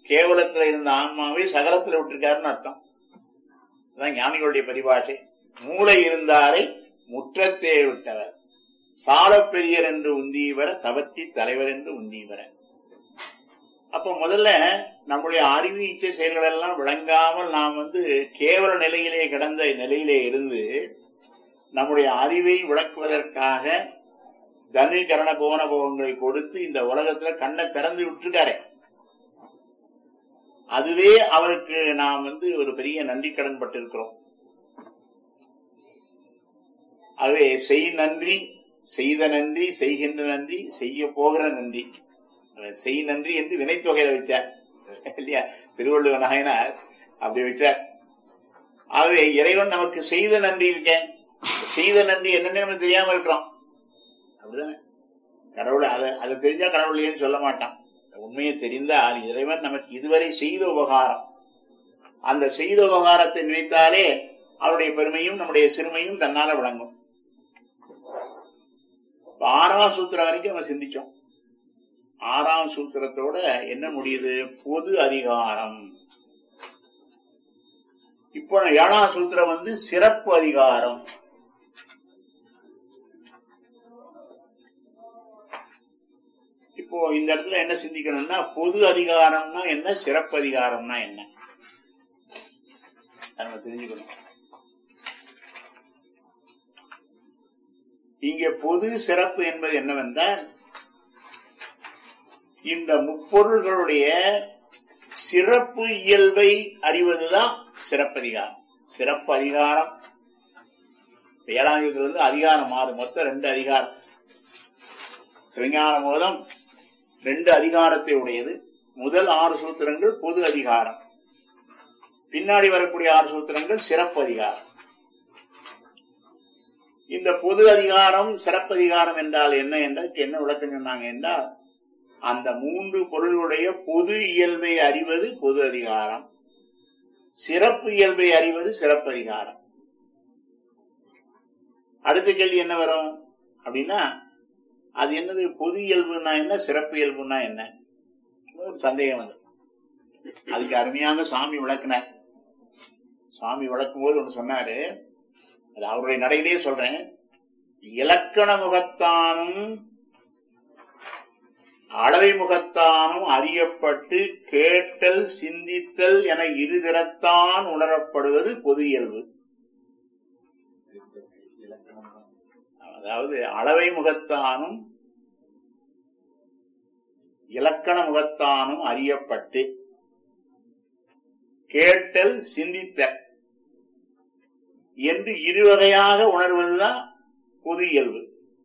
கேவலத்துல இருந்த ஆன்மாவை சகலத்துல விட்டிருக்காருன்னு அர்த்தம் அதான் ஞானிகளுடைய பரிபாஷை மூளை இருந்தாரை முற்றத்தே விட்டவர் சாலப் பெரியர் என்று உந்தீவர தவத்தி தலைவர் என்று உந்தீவர அப்ப முதல்ல நம்முடைய அறிவு இச்சை செயல்கள் எல்லாம் விளங்காமல் நாம் வந்து கேவல நிலையிலே கிடந்த நிலையிலே இருந்து நம்முடைய அறிவை விளக்குவதற்காக தனு கரண போன போகங்களை கொடுத்து இந்த உலகத்துல கண்ணை திறந்து விட்டுருக்காரு அதுவே அவருக்கு நாம் வந்து ஒரு பெரிய நன்றி கடன் பட்டிருக்கிறோம் ஆகவே செய் நன்றி செய்த நன்றி செய்கின்ற நன்றி செய்ய போகிற நன்றி அவர் செய் நன்றி என்று வினைத்தொகையில வச்சார் இல்லையா திருவள்ளுவர் நாயனார் அப்படி வச்சார் ஆகவே இறைவன் நமக்கு செய்த நன்றி இருக்கேன் செய்த நன்றி என்னன்னு நமக்கு தெரியாம இருக்கிறோம் அப்படிதானே கடவுள் அதை அதை தெரிஞ்சா கடவுள் ஏன்னு சொல்ல மாட்டான் உண்மையை தெரிந்தால் இறைவன் நமக்கு இதுவரை செய்த உபகாரம் அந்த செய்த உபகாரத்தை நினைத்தாலே அவருடைய பெருமையும் நம்முடைய சிறுமையும் தன்னால விளங்கும் இப்ப ஆறாம் சூத்திரம் வரைக்கும் நம்ம சிந்திச்சோம் ஆறாம் சூத்திரத்தோட என்ன முடியுது பொது அதிகாரம் இப்போ ஏழாம் சூத்திரம் வந்து சிறப்பு அதிகாரம் இப்போ இந்த இடத்துல என்ன சிந்திக்கணும்னா பொது அதிகாரம்னா என்ன சிறப்பு அதிகாரம்னா என்ன அதை நம்ம தெரிஞ்சுக்கணும் இங்க பொது சிறப்பு என்பது என்னவென்றால் இந்த முப்பொருள்களுடைய சிறப்பு இயல்பை அறிவதுதான் சிறப்பதிகாரம் சிறப்பு அதிகாரம் ஏழாம் யுகத்துல இருந்து அதிகாரம் மாறும் மொத்தம் ரெண்டு அதிகாரம் சிவஞான மோதம் ரெண்டு அதிகாரத்தை உடையது முதல் ஆறு சூத்திரங்கள் பொது அதிகாரம் பின்னாடி வரக்கூடிய ஆறு சூத்திரங்கள் சிறப்பு அதிகாரம் இந்த பொது அதிகாரம் சிறப்பதிகாரம் என்றால் என்ன என்றால் என்ன விளக்கம் சொன்னாங்க என்றால் அந்த மூன்று பொருளுடைய பொது இயல்பை அறிவது பொது அதிகாரம் சிறப்பு இயல்பை அறிவது சிறப்பதிகாரம் அடுத்த கேள்வி என்ன வரும் அப்படின்னா அது என்னது பொது இயல்புனா என்ன சிறப்பு இயல்புனா என்ன ஒரு சந்தேகம் வந்து அதுக்கு அருமையாக சாமி விளக்குனார் சாமி விளக்கும் போது ஒன்று சொன்னாரு அது அவருடைய நடையிலேயே சொல்றேன் இலக்கண முகத்தானும் அளவை முகத்தானும் அறியப்பட்டு கேட்டல் சிந்தித்தல் என இருதிறத்தான் உணரப்படுவது பொது இயல்பு அதாவது அளவை முகத்தானும் இலக்கண முகத்தானும் அறியப்பட்டு கேட்டல் சிந்தித்தல் என்று இருவகையாக உணர்வதுதான் பொது இயல்பு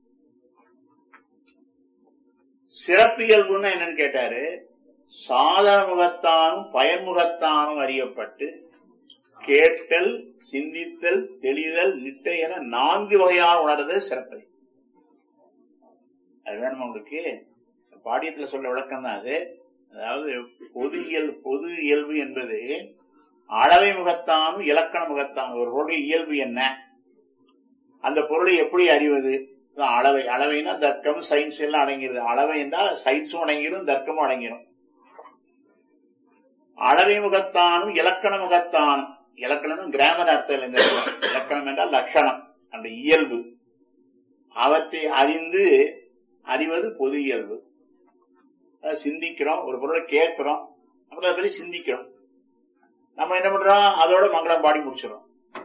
சிறப்பு இயல்புன்னா என்னன்னு கேட்டாரு சாதன முகத்தானும் பயன்முகத்தானும் அறியப்பட்டு கேட்டல் சிந்தித்தல் தெளிதல் நிட்டை என நான்கு வகையாக உணர்றது சிறப்பதி அது வேணுமா உங்களுக்கு பாடியத்துல சொல்ல விளக்கம் தான் அது அதாவது பொது இயல் பொது இயல்பு என்பது அளவை முகத்தானும் இலக்கண முகத்தானும் ஒரு பொருள் இயல்பு என்ன அந்த பொருளை எப்படி அறிவது அளவை அளவைனா தர்க்கம் சயின்ஸ் எல்லாம் அடங்கிடுது அளவை என்றால் சயின்ஸும் அடங்கிடும் தர்க்கமும் அடங்கிடும் அளவை முகத்தானும் இலக்கண முகத்தானும் இலக்கணம் கிராமர் அர்த்தம் இல்லை இந்த இடத்துல. இலக்கணம் என்றால் லட்சணம் அந்த இயல்பு அவற்றை அறிந்து அறிவது பொது இயல்பு அதை சிந்திக்கிறோம் ஒரு பொருளை கேட்கிறோம் அப்புறம் அதை பற்றி சிந்திக்கிறோம் நம்ம என்ன பண்றோம் அதோட மங்களம் பாடி முடிச்சிடும்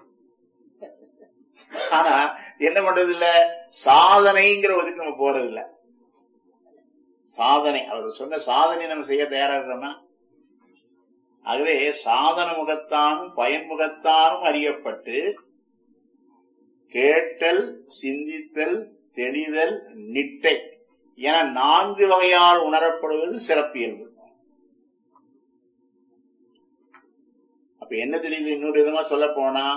ஆனா என்ன பண்றது இல்ல சாதனைங்கிற ஒதுக்கு நம்ம போறது இல்ல சாதனை அவர் சொன்ன சாதனை நம்ம செய்ய தயாரா இருக்கிறோமா ஆகவே சாதன முகத்தானும் பயன்முகத்தானும் அறியப்பட்டு கேட்டல் சிந்தித்தல் தெளிதல் நிட்டை என நான்கு வகையால் உணரப்படுவது சிறப்பியல்பு அப்ப என்ன தெரியுது இன்னொரு விதமா சொல்ல போனா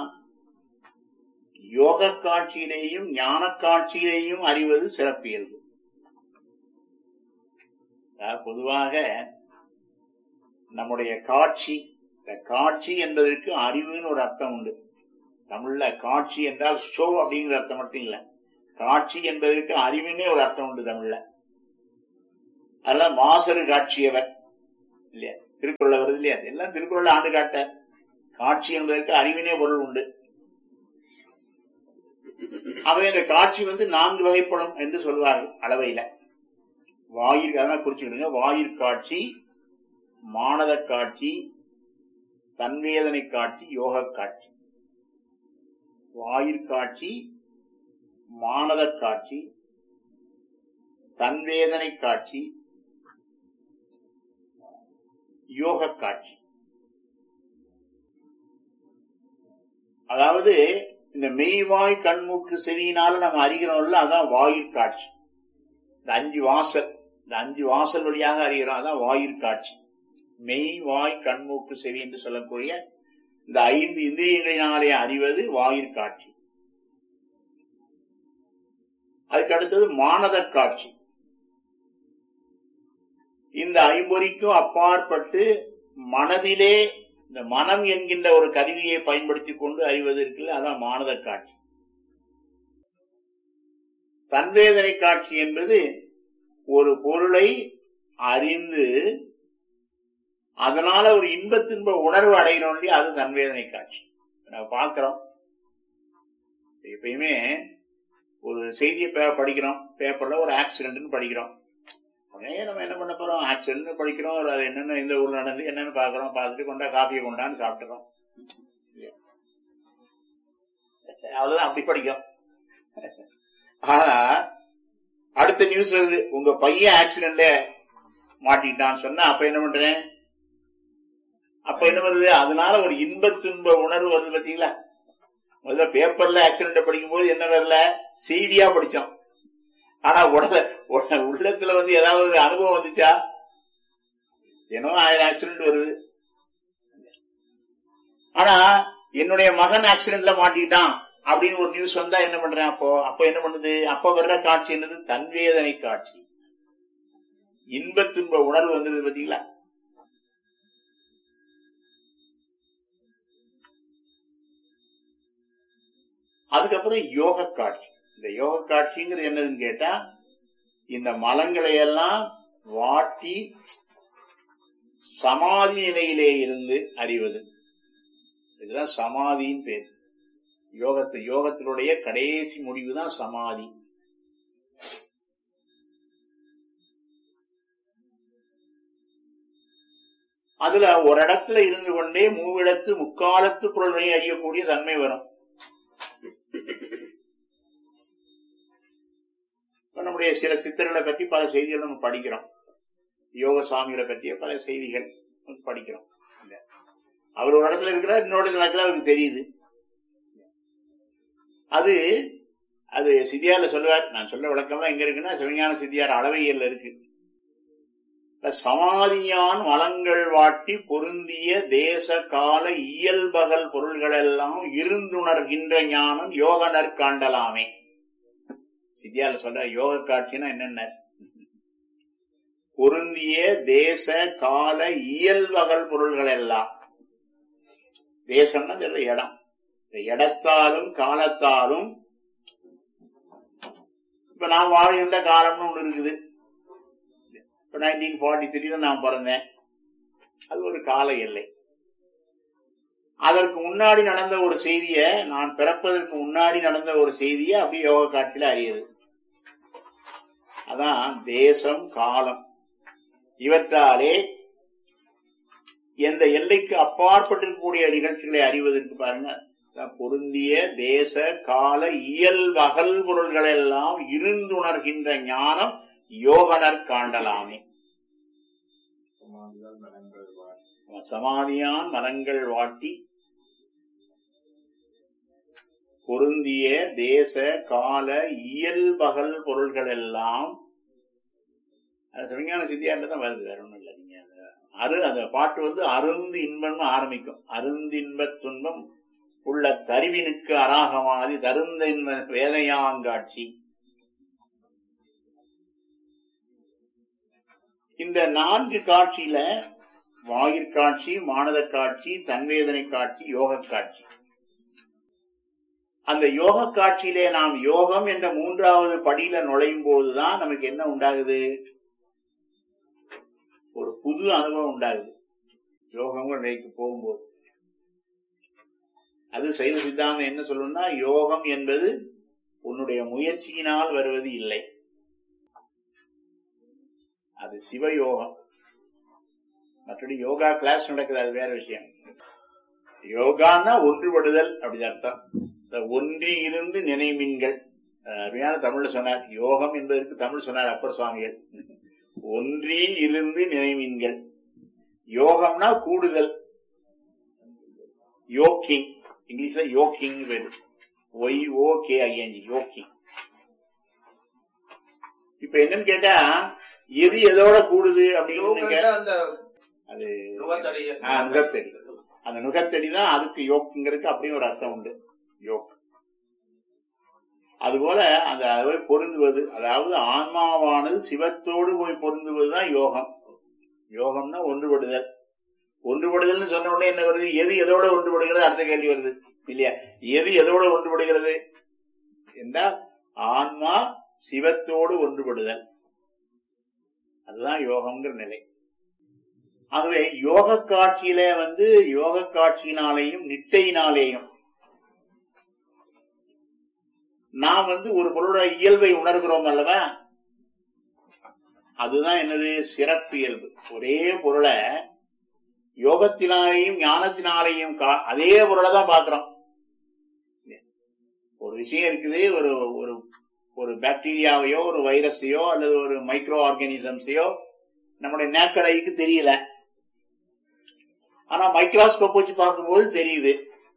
யோக காட்சியிலேயும் ஞான காட்சியிலேயும் அறிவது சிறப்பியல்பு அதாவது பொதுவாக நம்முடைய காட்சி இந்த காட்சி என்பதற்கு அறிவுன்னு ஒரு அர்த்தம் உண்டு தமிழ்ல காட்சி என்றால் ஷோ அப்படிங்கிற அர்த்தம் மட்டும் இல்ல காட்சி என்பதற்கு அறிவுன்னே ஒரு அர்த்தம் உண்டு தமிழ்ல அதெல்லாம் மாசரு காட்சியவர் இல்லையா திருக்குறள் வருது இல்லையா எல்லாம் திருக்குறள் ஆண்டு காட்ட காட்சி என்பதற்கு அறிவினே பொருள் உண்டு அவை இந்த காட்சி வந்து நான்கு வகைப்படும் என்று சொல்வார்கள் அளவையில வாயிற் அதான் குறிச்சுக்கிடுங்க வாயிற்காட்சி மானத காட்சி தன்வேதனை காட்சி யோக காட்சி வாயிற்காட்சி மானத காட்சி தன்வேதனை காட்சி யோக காட்சி அதாவது இந்த மெய்வாய் கண்மூக்கு செவியினால நம்ம அறிகிறோம்ல அதான் வாயிற் காட்சி இந்த அஞ்சு வாசல் இந்த அஞ்சு வாசல் வழியாக அறிகிறோம் அதான் வாயிற் காட்சி மெய் வாய் கண்மூக்கு செவி என்று சொல்லக்கூடிய இந்த ஐந்து இந்திரியங்களினாலே அறிவது வாயிற் காட்சி அதுக்கு அடுத்தது மானத காட்சி இந்த ஐம்பொறிக்கும் அப்பாற்பட்டு மனதிலே இந்த மனம் என்கின்ற ஒரு கருவியை பயன்படுத்தி கொண்டு அறிவது இருக்குல்ல அதான் மானத காட்சி தன்வேதனை காட்சி என்பது ஒரு பொருளை அறிந்து அதனால ஒரு இன்பத்தின்ப உணர்வு அடைகிறோம் இல்லையா அது தன்வேதனை காட்சி நம்ம பார்க்கிறோம் எப்பயுமே ஒரு செய்தியை பே- படிக்கிறோம் பேப்பர்ல ஒரு ஆக்சிடென்ட்னு படிக்கிறோம் உடனே நம்ம என்ன பண்ண போறோம் ஆக்சிடென்ட் படிக்கிறோம் ஒரு அது என்னென்ன இந்த ஊர்ல நடந்து என்னன்னு பாக்குறோம் பார்த்துட்டு கொண்டா காப்பியை கொண்டான்னு சாப்பிட்டுறோம் அவ்வளவுதான் அப்படி படிக்கும் ஆனா அடுத்த நியூஸ் வருது உங்க பையன் ஆக்சிடென்ட்ல மாட்டிக்கிட்டான்னு சொன்னா அப்ப என்ன பண்றேன் அப்ப என்ன வருது அதனால ஒரு இன்பத் துன்ப உணர்வு வருது பாத்தீங்களா முதல்ல பேப்பர்ல ஆக்சிடென்ட் படிக்கும் போது என்ன வரல செய்தியா படிச்சோம் ஆனா உடல உட- உள்ளத்துல வந்து ஏதாவது ஒரு அனுபவம் வந்துச்சா தினம் ஆயிரம் ஆக்சிடென்ட் வருது ஆனா என்னுடைய மகன் ஆக்சிடென்ட்ல மாட்டிக்கிட்டான் அப்படின்னு ஒரு நியூஸ் வந்தா என்ன பண்றேன் அப்போ அப்ப என்ன பண்ணுது அப்ப வர்ற காட்சி என்னது தன்வேதனை காட்சி இன்பத் துன்ப உணர்வு வந்தது பாத்தீங்களா அதுக்கப்புறம் யோக காட்சி இந்த யோக காட்சிங்கிறது என்னதுன்னு கேட்டா இந்த மலங்களை எல்லாம் வாட்டி சமாதி நிலையிலே இருந்து அறிவது இதுதான் சமாதியின் பேர் யோகத்து யோகத்தினுடைய கடைசி முடிவு தான் சமாதி அதுல ஒரு இடத்துல இருந்து கொண்டே மூவிடத்து முக்காலத்து பொருள்களை அறியக்கூடிய தன்மை வரும் இப்ப நம்முடைய சில சித்தர்களை பற்றி பல செய்திகள் நம்ம படிக்கிறோம் யோக சாமிகளை பற்றிய பல செய்திகள் நம்ம படிக்கிறோம் இல்ல. அவர் ஒரு இடத்துல இருக்கிறார் இன்னொரு இடத்துல அவருக்கு தெரியுது அது அது சித்தியார்ல சொல்லுவார் நான் சொல்ல விளக்கமா எங்க இருக்குன்னா சிவஞான சித்தியார் அளவையல்ல இருக்கு இப்ப சமாதியான் வளங்கள் வாட்டி பொருந்திய தேச கால இயல்பகல் பொருள்களெல்லாம் இருந்துணர்கின்ற ஞானம் யோகனர் காண்டலாமே சித்தியால சொல்ற யோக காட்சினா என்னென்ன பொருந்திய தேச கால இயல்பகல் பொருள்கள் எல்லாம் தேசம்னா சொல்ற இடம் இந்த இடத்தாலும் காலத்தாலும் இப்ப நான் வாழ்கின்ற காலம்னு ஒண்ணு இருக்குது இப்ப நைன்டீன் ஃபார்ட்டி த்ரீல நான் பிறந்தேன் அது ஒரு கால எல்லை அதற்கு முன்னாடி நடந்த ஒரு செய்திய நான் பிறப்பதற்கு முன்னாடி நடந்த ஒரு செய்திய அப்படியே யோக காட்டில அறியுது அதான் தேசம் காலம் இவற்றாலே எந்த எல்லைக்கு அப்பாற்பட்டிருக்கக்கூடிய நிகழ்ச்சிகளை அறிவதற்கு பாருங்க அதான் பொருந்திய தேச கால இயல்பகல் பொருள்கள் எல்லாம் இருந்துணர்கின்ற ஞானம் யோகனர் காண்டலாமே சமாதியால் மனங்கள் வாழ். சமாதியான் மரங்கள் வாட்டி பொருந்திய தேச கால இயல்பகல் பொருள்கள் எல்லாம் அது சிவஞான சித்தியார்ல தான் வருது வேற ஒண்ணும் இல்லை நீங்க அத- அரு அந்த பாட்டு வந்து அருந்து இன்பம்னு ஆரம்பிக்கும் அருந்தின்பத் துன்பம் உள்ள தருவினுக்கு அராகமாதி தருந்த இன்ப வேதையாங்காட்சி இந்த நான்கு காட்சியில வாயிற்காட்சி மானத காட்சி தன்வேதனை காட்சி யோக காட்சி அந்த யோக காட்சியிலே நாம் யோகம் என்ற மூன்றாவது படியில நுழையும் போதுதான் நமக்கு என்ன உண்டாகுது ஒரு புது அனுபவம் உண்டாகுது யோகங்கிற நிலைக்கு போகும்போது அது சைவ சித்தாந்தம் என்ன சொல்லணும்னா யோகம் என்பது உன்னுடைய முயற்சியினால் வருவது இல்லை அது சிவயோகம் மற்றபடி யோகா கிளாஸ் நடக்குது அது வேற விஷயம் யோகான்னா ஒன்றுபடுதல் அப்படின்னு அர்த்தம் இந்த ஒன்றி இருந்து நினைமின்கள் அஹ் அருமையான தமிழ்ல சொன்னார் யோகம் என்பதற்கு தமிழ் சொன்னார் அப்பர் சுவாமிகள் ஒன்றி இருந்து நினைவின்கள் யோகம்னா கூடுதல் யோக்கிங் இங்கிலீஷ்ல யோக்கிங் பேரு Y O K ING yoking இப்ப என்னன்னு கேட்டா எது எதோட கூடுது அப்படின்னு யோகன்னா அந்த அது நுகத்தடிய ஆ, நுகத்தடி அந்த நுகத்தடி தான் அதுக்கு யோக்குங்கிறதுக்கு அப்படியும் ஒரு அர்த்தம் உண்டு யோக் அதுபோல அந்த அதை பொருந்துவது அதாவது ஆன்மாவானது சிவத்தோடு போய் பொருந்துவதுதான் யோகம் யோகம்னா ஒன்றுபடுதல் ஒன்றுபடுதல்னு சொன்ன உடனே என்ன வருது எது எதோட ஒன்றுபடுகிறது அடுத்த கேள்வி வருது இல்லையா எது எதோட ஒன்றுபடுகிறது என்றால் ஆன்மா சிவத்தோடு ஒன்றுபடுதல் அதுதான் யோகம்ங்கிற நிலை ஆகவே யோக காட்சியில வந்து யோக காட்சியினாலேயும் நிட்டையினாலேயும் நாம் வந்து ஒரு பொருளோட இயல்பை உணர்கிறோம் அல்லவா அதுதான் என்னது சிறப்பு இயல்பு ஒரே பொருளை யோகத்தினாலேயும் ஞானத்தினாலேயும் கா- அதே பொருளை தான் பார்க்கிறோம் ஒரு விஷயம் இருக்குது ஒரு ஒரு ஒரு பாக்டீரியாவையோ ஒரு வைரஸையோ அல்லது ஒரு மைக்ரோ ஆர்கானிசம்ஸையோ நம்முடைய நேக்கடைக்கு தெரியல ஆனா மைக்ரோஸ்கோப் வச்சு பார்க்கும்போது தெரியுது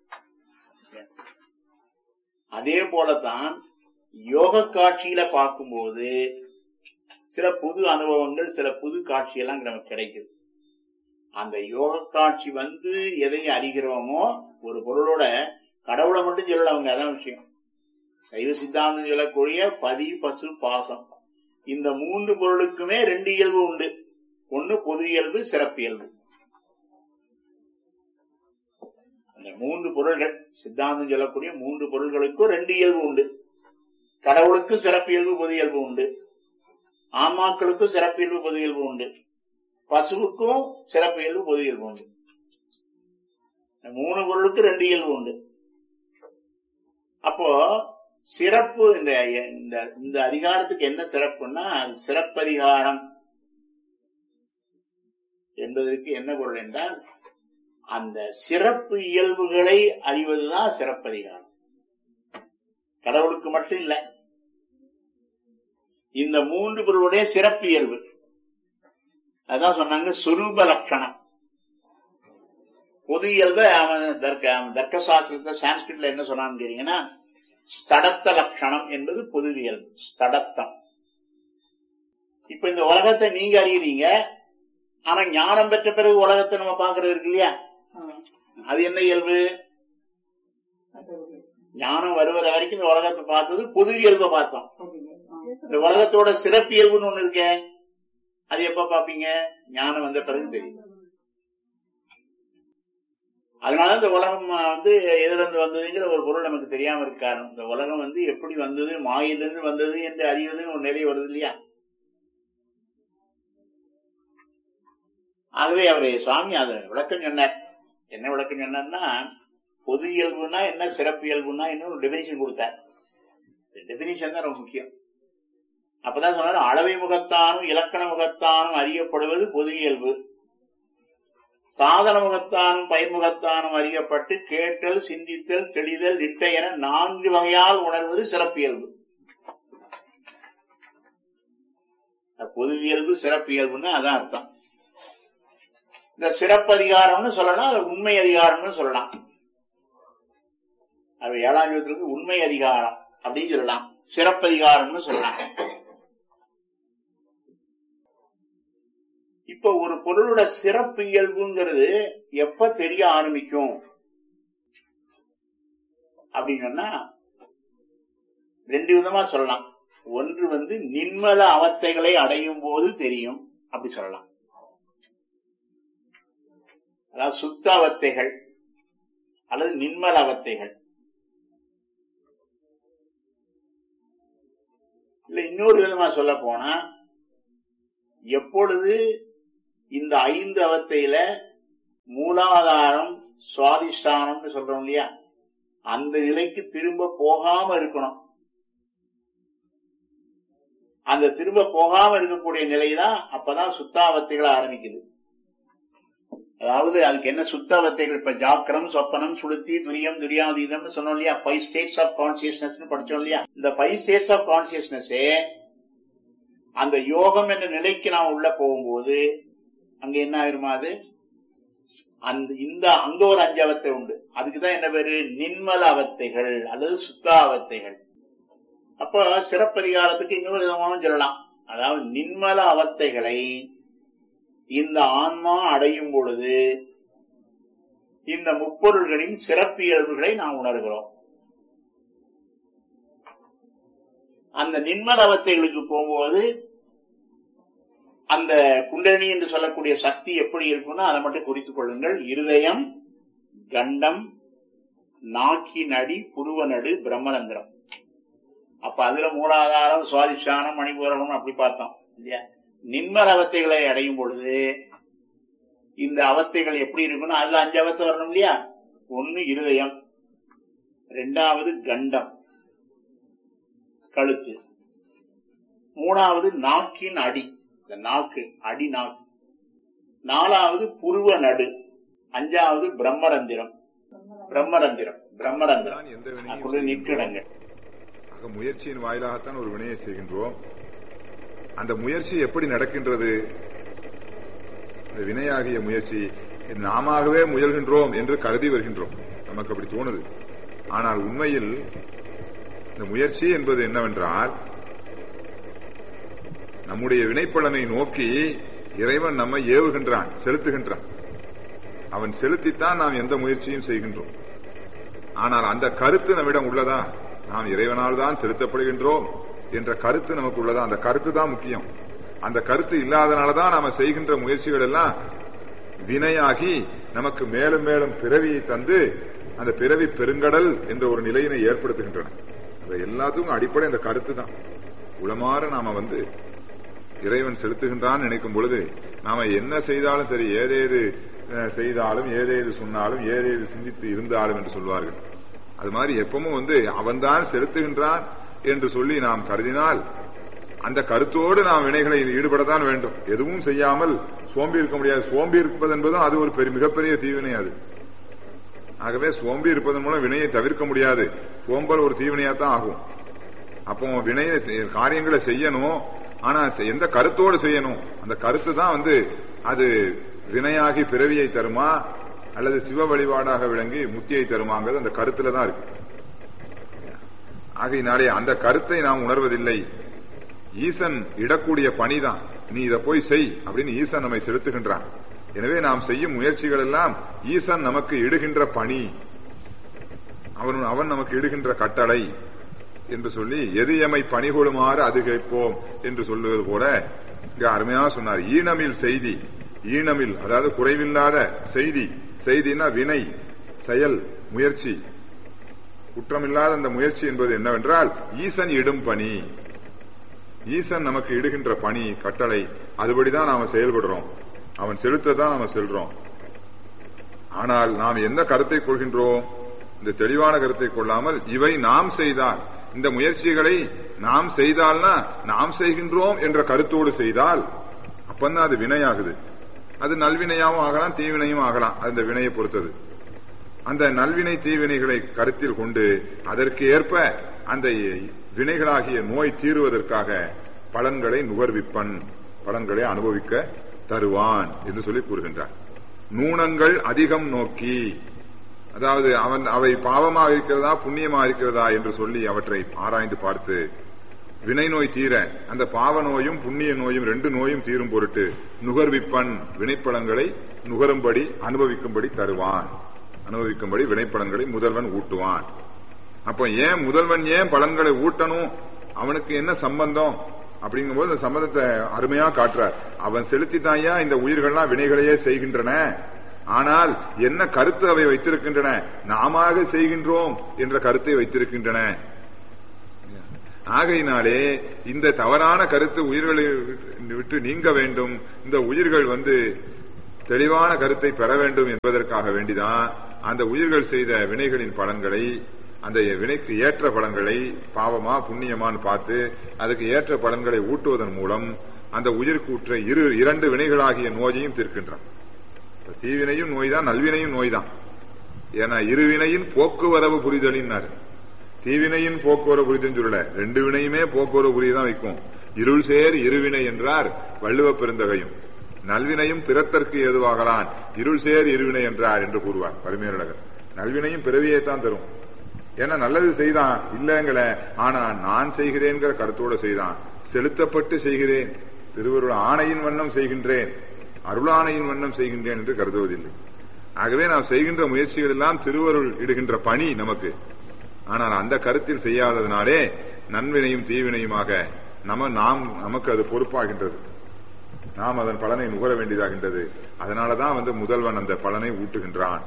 அதே போலதான் யோக காட்சியில பார்க்கும்போது சில புது அனுபவங்கள் சில புது காட்சியெல்லாம் நமக்கு கிடைக்குது அந்த யோக காட்சி வந்து எதை அறிகிறோமோ ஒரு பொருளோட கடவுளை மட்டும் சொல்லல அவங்க அதான் விஷயம் சைவ சித்தாந்தம் சொல்லக்கூடிய பதி பசு பாசம் இந்த மூன்று பொருளுக்குமே ரெண்டு இயல்பு உண்டு ஒன்னு பொது இயல்பு சிறப்பு இயல்பு அந்த மூன்று பொருள்கள் சித்தாந்தம் சொல்லக்கூடிய மூன்று பொருள்களுக்கும் ரெண்டு இயல்பு உண்டு கடவுளுக்கும் சிறப்பு இயல்பு பொது இயல்பு உண்டு ஆன்மாக்களுக்கும் சிறப்பு இயல்பு பொது இயல்பு உண்டு பசுவுக்கும் சிறப்பு இயல்பு பொது இயல்பு உண்டு இந்த மூணு பொருளுக்கு ரெண்டு இயல்பு உண்டு அப்போ சிறப்பு இந்த இந்த இந்த அதிகாரத்துக்கு என்ன சிறப்புன்னா அது சிறப்பதிகாரம் என்பதற்கு என்ன பொருள் என்றால் அந்த சிறப்பு இயல்புகளை அறிவதுதான் சிறப்பதிகாரம் கடவுளுக்கு மட்டும் இல்ல இந்த மூன்று பொருளுடைய சிறப்பு இயல்பு அதான் சொன்னாங்க சுரூப லட்சணம் பொது இயல்பு அவன் தர்க்க அவன் தர்க்க சாஸ்திரத்தை சான்ஸ்கிரிட்ல என்ன சொன்னான்னு கேட்டீங்கன்னா ஸ்தடத்த லட்சணம் என்பது பொது இயல்பு ஸ்தடத்தம் இப்ப இந்த உலகத்தை நீங்க அறியறீங்க ஆனா ஞானம் பெற்ற பிறகு உலகத்தை நம்ம பாக்குறது இருக்கு இல்லையா அது என்ன இயல்பு ஞானம் வருவத வரைக்கும் இந்த உலகத்தை பார்த்தது பொது இயல்பை பார்த்தோம் இந்த உலகத்தோட சிறப்பு இயல்புன்னு ஒண்ணு இருக்கே அது எப்ப பாப்பீங்க ஞானம் வந்த பிறகு தெரியும் அதனால இந்த உலகம் வந்து எதிலிருந்து வந்ததுங்கிற ஒரு பொருள் நமக்கு தெரியாம இருக்க காரணம் இந்த உலகம் வந்து எப்படி வந்தது மாயிலிருந்து வந்தது என்று அறிவதுன்னு ஒரு நிலை வருது இல்லையா ஆகவே அவரு சுவாமி அதை விளக்கம் சொன்னார் என்ன விளக்கம் சொன்னார்னா பொது இயல்புனா என்ன சிறப்பு இயல்புனா இன்னும் ஒரு டெபினிஷன் கொடுத்தார் டெபினிஷன் தான் ரொம்ப முக்கியம் அப்பதான் சொன்னார் அளவை முகத்தானும் இலக்கண முகத்தானும் அறியப்படுவது பொது இயல்பு சாதன முகத்தானும் பயிர்முகத்தானும் அறியப்பட்டு கேட்டல் சிந்தித்தல் தெளிதல் நிட்டை என நான்கு வகையால் உணர்வது சிறப்பியல்பு பொது இயல்பு சிறப்பு இயல்புன்னு அதான் அர்த்தம் இந்த சிறப்பதிகாரம்னு சொல்லலாம் அது உண்மை அதிகாரம்னு சொல்லலாம் அது ஏழாம் யுகத்திலிருந்து உண்மை அதிகாரம் அப்படின்னு சொல்லலாம் சிறப்பதிகாரம்னு சொல்லலாம் இப்ப ஒரு பொருளோட சிறப்பு இயல்புங்கிறது எப்ப தெரிய ஆரம்பிக்கும் அப்படின்னு சொன்னா ரெண்டு விதமா சொல்லலாம் ஒன்று வந்து நின்மல அவத்தைகளை அடையும் போது தெரியும் அப்படி சொல்லலாம் அதாவது சுத்த அவத்தைகள் அல்லது நின்மல அவத்தைகள் இல்ல இன்னொரு விதமா சொல்ல போனா எப்பொழுது இந்த ஐந்து அவத்தையில மூலாதாரம் சுவாதிஷ்டானம்னு சொல்றோம் இல்லையா அந்த நிலைக்கு திரும்ப போகாம இருக்கணும் அந்த திரும்ப போகாம இருக்கக்கூடிய நிலைதான் அப்பதான் சுத்தாவத்தைகள் ஆரம்பிக்குது அதாவது அதுக்கு என்ன சுத்தாவத்தைகள் இப்ப ஜாக்கிரம் சொப்பனம் சுளுத்தி துரியம் துரியாதீதம்னு சொன்னோம் இல்லையா ஃபைவ் ஸ்டேட்ஸ் ஆஃப் கான்சியஸ்னஸ் படிச்சோம் இல்லையா இந்த ஃபைவ் ஸ்டேட்ஸ் ஆஃப் கான்சியஸ்னஸே அந்த யோகம் என்ற நிலைக்கு நாம் உள்ள போகும்போது அங்க என்ன ஆயிருமா அது அந்த இந்த அங்க ஒரு அஞ்சு அவத்தை உண்டு அதுக்குதான் என்ன பேரு நின்மல அவத்தைகள் அல்லது சுத்தாவத்தைகள் அப்ப சிறப்பதிகாரத்துக்கு இன்னொரு விதமாகவும் சொல்லலாம் அதாவது நின்மல அவத்தைகளை இந்த ஆன்மா அடையும் பொழுது இந்த முப்பொருள்களின் சிறப்பியல்புகளை நாம் உணர்கிறோம் அந்த நின்மல அவத்தைகளுக்கு போகும்போது அந்த குண்டலினி என்று சொல்லக்கூடிய சக்தி எப்படி இருக்கும்னா அதை மட்டும் குறித்துக் கொள்ளுங்கள் இருதயம் கண்டம் நாக்கி நடி புருவ நடு பிரம்மரந்திரம் அப்ப அதுல மூலாதாரம் சுவாதிஷ்டானம் மணிபூரகம் அப்படி பார்த்தோம் இல்லையா நின்மல அவத்தைகளை அடையும் பொழுது இந்த அவத்தைகள் எப்படி இருக்கும்னா அதுல அஞ்சு அவத்தை வரணும் இல்லையா ஒன்னு இருதயம் ரெண்டாவது கண்டம் கழுத்து மூணாவது நாக்கின் அடி இந்த நாக்கு அடி நாக்கு நாலாவது புருவ நடு அஞ்சாவது பிரம்மரந்திரம் பிரம்மரந்திரம் பிரம்மரந்திரம் தான் எந்த வினையும் அதுக்குள்ள நிற்கிடங்கள் ஆக முயற்சியின் வாயிலாகத்தான் ஒரு வினையை செய்கின்றோம் அந்த முயற்சி எப்படி நடக்கின்றது இந்த வினையாகிய முயற்சி நாமவே முயல்கின்றோம் என்று கருதி வருகின்றோம் நமக்கு அப்படி தோணுது ஆனால் உண்மையில் இந்த முயற்சி என்பது என்னவென்றால் நம்முடைய வினைப்பலனை நோக்கி இறைவன் நம்மை ஏவுகின்றான் செலுத்துகின்றான் அவன் செலுத்தித்தான் நாம் எந்த முயற்சியும் செய்கின்றோம் ஆனால் அந்த கருத்து நம்மிடம் உள்ளதா நாம் இறைவனால் தான் செலுத்தப்படுகின்றோம் என்ற கருத்து நமக்கு உள்ளதா அந்த கருத்து தான் முக்கியம் அந்த கருத்து இல்லாதனாலதான் நாம செய்கின்ற முயற்சிகள் எல்லாம் வினையாகி நமக்கு மேலும் மேலும் பிறவியை தந்து அந்த பிறவி பெருங்கடல் என்ற ஒரு நிலையினை ஏற்படுத்துகின்றன அந்த எல்லாத்துக்கும் அடிப்படை அந்த கருத்து தான் உளமாற நாம வந்து இறைவன் செலுத்துகின்றான் நினைக்கும் பொழுது நாம என்ன செய்தாலும் சரி ஏதேது அஹ், செய்தாலும் ஏதேது சொன்னாலும் ஏதேது சிந்தித்து இருந்தாலும் என்று சொல்வார்கள் அது மாதிரி எப்பவும் வந்து அவன்தான் செலுத்துகின்றான் என்று சொல்லி நாம் கருதினால் அந்த கருத்தோடு நாம் வினைகளை ஈடுபடத்தான் வேண்டும் எதுவும் செய்யாமல் சோம்பி இருக்க முடியாது சோம்பி இருப்பது என்பதும் அது ஒரு பெரிய மிகப்பெரிய தீவினை அது ஆகவே சோம்பி இருப்பதன் மூலம் வினையை தவிர்க்க முடியாது சோம்பல் ஒரு தீவினையாத்தான் ஆகும் அப்போ வினைய காரியங்களை செய்யணும் ஆனா செ- எந்த கருத்தோடு செய்யணும் அந்த கருத்து தான் வந்து அது வினையாகி பிறவியை தருமா அல்லது சிவ வழிபாடாக விளங்கி முத்தியை தருமாங்கிறது அந்த கருத்துல தான் இருக்கு ஆகையினாலே அந்த கருத்தை நாம் உணர்வதில்லை ஈசன் இடக்கூடிய பணிதான் நீ இதை போய் செய் அப்படின்னு ஈசன் நம்மை செலுத்துகின்றான் எனவே நாம் செய்யும் முயற்சிகள் எல்லாம் ஈசன் நமக்கு இடுகின்ற பணி அவன் அவன் நமக்கு இடுகின்ற கட்டளை என்று சொல்லி எது எமை பணிகொடுமாறு அது கேட்போம் என்று சொல்லுவது போல இங்க அருமையா சொன்னார் ஈனமில் செய்தி ஈனமில் அதாவது குறைவில்லாத செய்தி செய்தினா வினை செயல் முயற்சி குற்றமில்லாத அந்த முயற்சி என்பது என்னவென்றால் ஈசன் இடும் பணி ஈசன் நமக்கு இடுகின்ற பணி கட்டளை அதுபடிதான் நாம செயல்படுறோம் அவன் செலுத்ததான் நாம செல்றோம் ஆனால் நாம் எந்த கருத்தை கொள்கின்றோம் இந்த தெளிவான கருத்தை கொள்ளாமல் இவை நாம் செய்தால் இந்த முயற்சிகளை நாம் செய்தால்னா நாம் செய்கின்றோம் என்ற கருத்தோடு செய்தால் அப்பந்தான் அது வினையாகுது அது நல்வினையாவும் ஆகலாம் தீவினையும் ஆகலாம் அந்த வினையை பொறுத்தது அந்த நல்வினை தீவினைகளை கருத்தில் கொண்டு அதற்கு ஏற்ப அந்த வினைகளாகிய நோய் தீருவதற்காக பலன்களை நுகர்விப்பன் பலன்களை அனுபவிக்க தருவான் என்று சொல்லி கூறுகின்றார் நூனங்கள் அதிகம் நோக்கி அதாவது அவன் அவை பாவமாக இருக்கிறதா புண்ணியமாக இருக்கிறதா என்று சொல்லி அவற்றை ஆராய்ந்து பார்த்து வினை நோய் தீர அந்த பாவ நோயும் புண்ணிய நோயும் ரெண்டு நோயும் தீரும் பொருட்டு நுகர்விப்பன் வினைப்பலன்களை நுகரும்படி அனுபவிக்கும்படி தருவான் அனுபவிக்கும்படி வினைப்பலன்களை முதல்வன் ஊட்டுவான் அப்ப ஏன் முதல்வன் ஏன் பலன்களை ஊட்டணும் அவனுக்கு என்ன சம்பந்தம் அப்படிங்கும்போது இந்த சம்பந்தத்தை அருமையா காட்டுறார் அவன் செலுத்தித்தாயா இந்த உயிர்கள்லாம் வினைகளையே செய்கின்றன ஆனால் என்ன கருத்து அவை வைத்திருக்கின்றன நாம செய்கின்றோம் என்ற கருத்தை வைத்திருக்கின்றன ஆகையினாலே இந்த தவறான கருத்து உயிர்களை விட்டு நீங்க வேண்டும் இந்த உயிர்கள் வந்து தெளிவான கருத்தை பெற வேண்டும் என்பதற்காக வேண்டிதான் அந்த உயிர்கள் செய்த வினைகளின் பலன்களை அந்த வினைக்கு ஏற்ற பலன்களை பாவமா புண்ணியமான்னு பார்த்து அதுக்கு ஏற்ற பலன்களை ஊட்டுவதன் மூலம் அந்த உயிர் கூற்ற இரு இரண்டு வினைகளாகிய நோயையும் தீர்க்கின்றான் இப்ப தீவினையும் நோய்தான் நல்வினையும் நோய்தான் ஏன்னா இருவினையின் போக்குவரவு புரிதலின்னாரு தீவினையின் போக்குவரவு புரிதல் சொல்லல ரெண்டு வினையுமே போக்குவரவு புரிதான் வைக்கும் இருள் சேர் இருவினை என்றார் வள்ளுவ பெருந்தகையும் நல்வினையும் பிறத்தற்கு ஏதுவாகலான் இருள் சேர் இருவினை என்றார் என்று கூறுவார் பரிமையழகர் நல்வினையும் பிறவியை தான் தரும் ஏன்னா நல்லது செய்தான் இல்லங்கிற ஆனா நான் செய்கிறேன்கிற கருத்தோட செய்தான் செலுத்தப்பட்டு செய்கிறேன் திருவருள் ஆணையின் வண்ணம் செய்கின்றேன் அருளாணையின் வண்ணம் செய்கின்றேன் என்று கருதுவதில்லை ஆகவே நாம் செய்கின்ற முயற்சிகள் எல்லாம் திருவருள் இடுகின்ற பணி நமக்கு ஆனால் அந்த கருத்தில் செய்யாததினாலே நன்வினையும் தீவினையுமாக நம்ம நாம் நமக்கு அது பொறுப்பாகின்றது நாம் அதன் பலனை நுகர வேண்டியதாகின்றது அதனாலதான் வந்து முதல்வன் அந்த பலனை ஊட்டுகின்றான்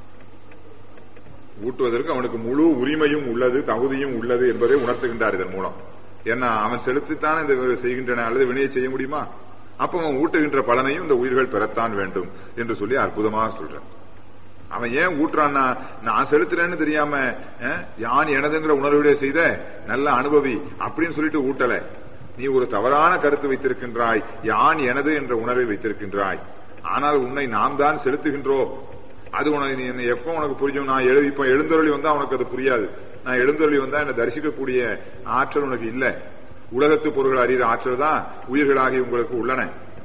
ஊட்டுவதற்கு அவனுக்கு முழு உரிமையும் உள்ளது தகுதியும் உள்ளது என்பதை உணர்த்துகின்றார் இதன் மூலம் ஏன்னா அவன் செலுத்தித்தான் இந்த செய்கின்றன அல்லது வினையை செய்ய முடியுமா அப்ப அவன் ஊட்டுகின்ற பலனையும் இந்த உயிர்கள் பெறத்தான் வேண்டும் என்று சொல்லி அற்புதமாக சொல்றான் அவன் ஏன் ஊட்டுறான்னா நான் செலுத்துறேன்னு தெரியாம யான் எனதுங்கிற உணர்வுடைய செய்த நல்ல அனுபவி அப்படின்னு சொல்லிட்டு ஊட்டல நீ ஒரு தவறான கருத்து வைத்திருக்கின்றாய் யான் எனது என்ற உணர்வை வைத்திருக்கின்றாய் ஆனால் உன்னை நாம் தான் செலுத்துகின்றோம் அது உனக்கு நீ எப்ப உனக்கு புரியும் நான் எழு இப்ப எழுந்தருளி வந்தா உனக்கு அது புரியாது நான் எழுந்தருளி வந்தா என்ன தரிசிக்கக்கூடிய ஆற்றல் உனக்கு இல்ல உலகத்து பொருள்கள் அறிகிற ஆற்றல் தான் உயிர்களாகி உங்களுக்கு உள்ளன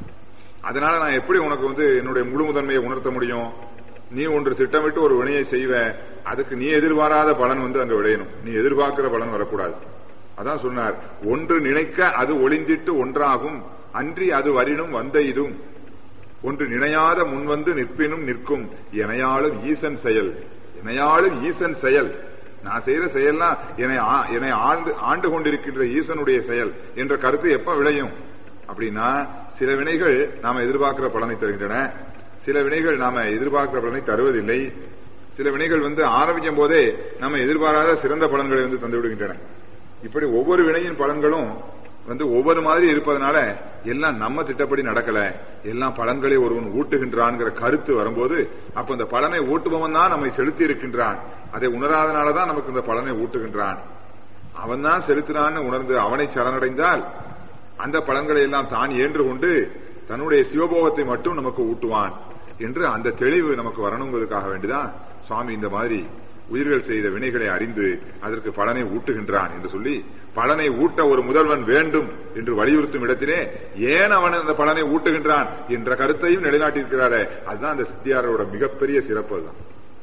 அதனால நான் எப்படி உனக்கு வந்து என்னுடைய முழு முதன்மையை உணர்த்த முடியும் நீ ஒன்று திட்டமிட்டு ஒரு வினையை செய்வ அதுக்கு நீ எதிர்பாராத பலன் வந்து அங்க விளையணும் நீ எதிர்பார்க்கிற பலன் வரக்கூடாது அதான் சொன்னார் ஒன்று நினைக்க அது ஒளிந்திட்டு ஒன்றாகும் அன்றி அது வரினும் வந்த இதும் ஒன்று நினையாத முன்வந்து நிற்பினும் நிற்கும் எனையாளும் ஈசன் செயல் எனையாளும் ஈசன் செயல் நான் செய்யற செயல்லாம் என்னை என்னை ஆண்டு ஆண்டு கொண்டிருக்கின்ற ஈசனுடைய செயல் என்ற கருத்து எப்ப விளையும் அப்படின்னா சில வினைகள் நாம எதிர்பார்க்கிற பலனை தருகின்றன சில வினைகள் நாம எதிர்பார்க்கிற பலனை தருவதில்லை சில வினைகள் வந்து ஆரம்பிக்கும் போதே நம்ம எதிர்பாராத சிறந்த பலன்களை வந்து தந்து விடுகின்றன இப்படி ஒவ்வொரு வினையின் பலன்களும் வந்து ஒவ்வொரு மாதிரி இருப்பதனால எல்லாம் நம்ம திட்டப்படி நடக்கல எல்லாம் பலன்களை ஒருவன் ஊட்டுகின்றான்ங்கிற கருத்து வரும்போது அப்ப இந்த பலனை ஊட்டுபவன் தான் நம்மை செலுத்தி இருக்கின்றான் அதை உணராதனாலதான் நமக்கு இந்த பலனை ஊட்டுகின்றான் அவன் தான் செலுத்தினான்னு உணர்ந்து அவனை சரணடைந்தால் அந்த பலன்களை எல்லாம் தான் ஏன்று கொண்டு தன்னுடைய சிவபோகத்தை மட்டும் நமக்கு ஊட்டுவான் என்று அந்த தெளிவு நமக்கு வரணுங்கிறதுக்காக வேண்டிதான் சுவாமி இந்த மாதிரி உயிர்கள் செய்த வினைகளை அறிந்து அதற்கு பலனை ஊட்டுகின்றான் என்று சொல்லி பலனை ஊட்ட ஒரு முதல்வன் வேண்டும் என்று வலியுறுத்தும் இடத்திலே ஏன் அவன் அந்த பலனை ஊட்டுகின்றான் என்ற கருத்தையும் நிலைநாட்டியிருக்கிறாரே அதுதான் அந்த சித்தியாரோட மிகப்பெரிய சிறப்பு அதுதான்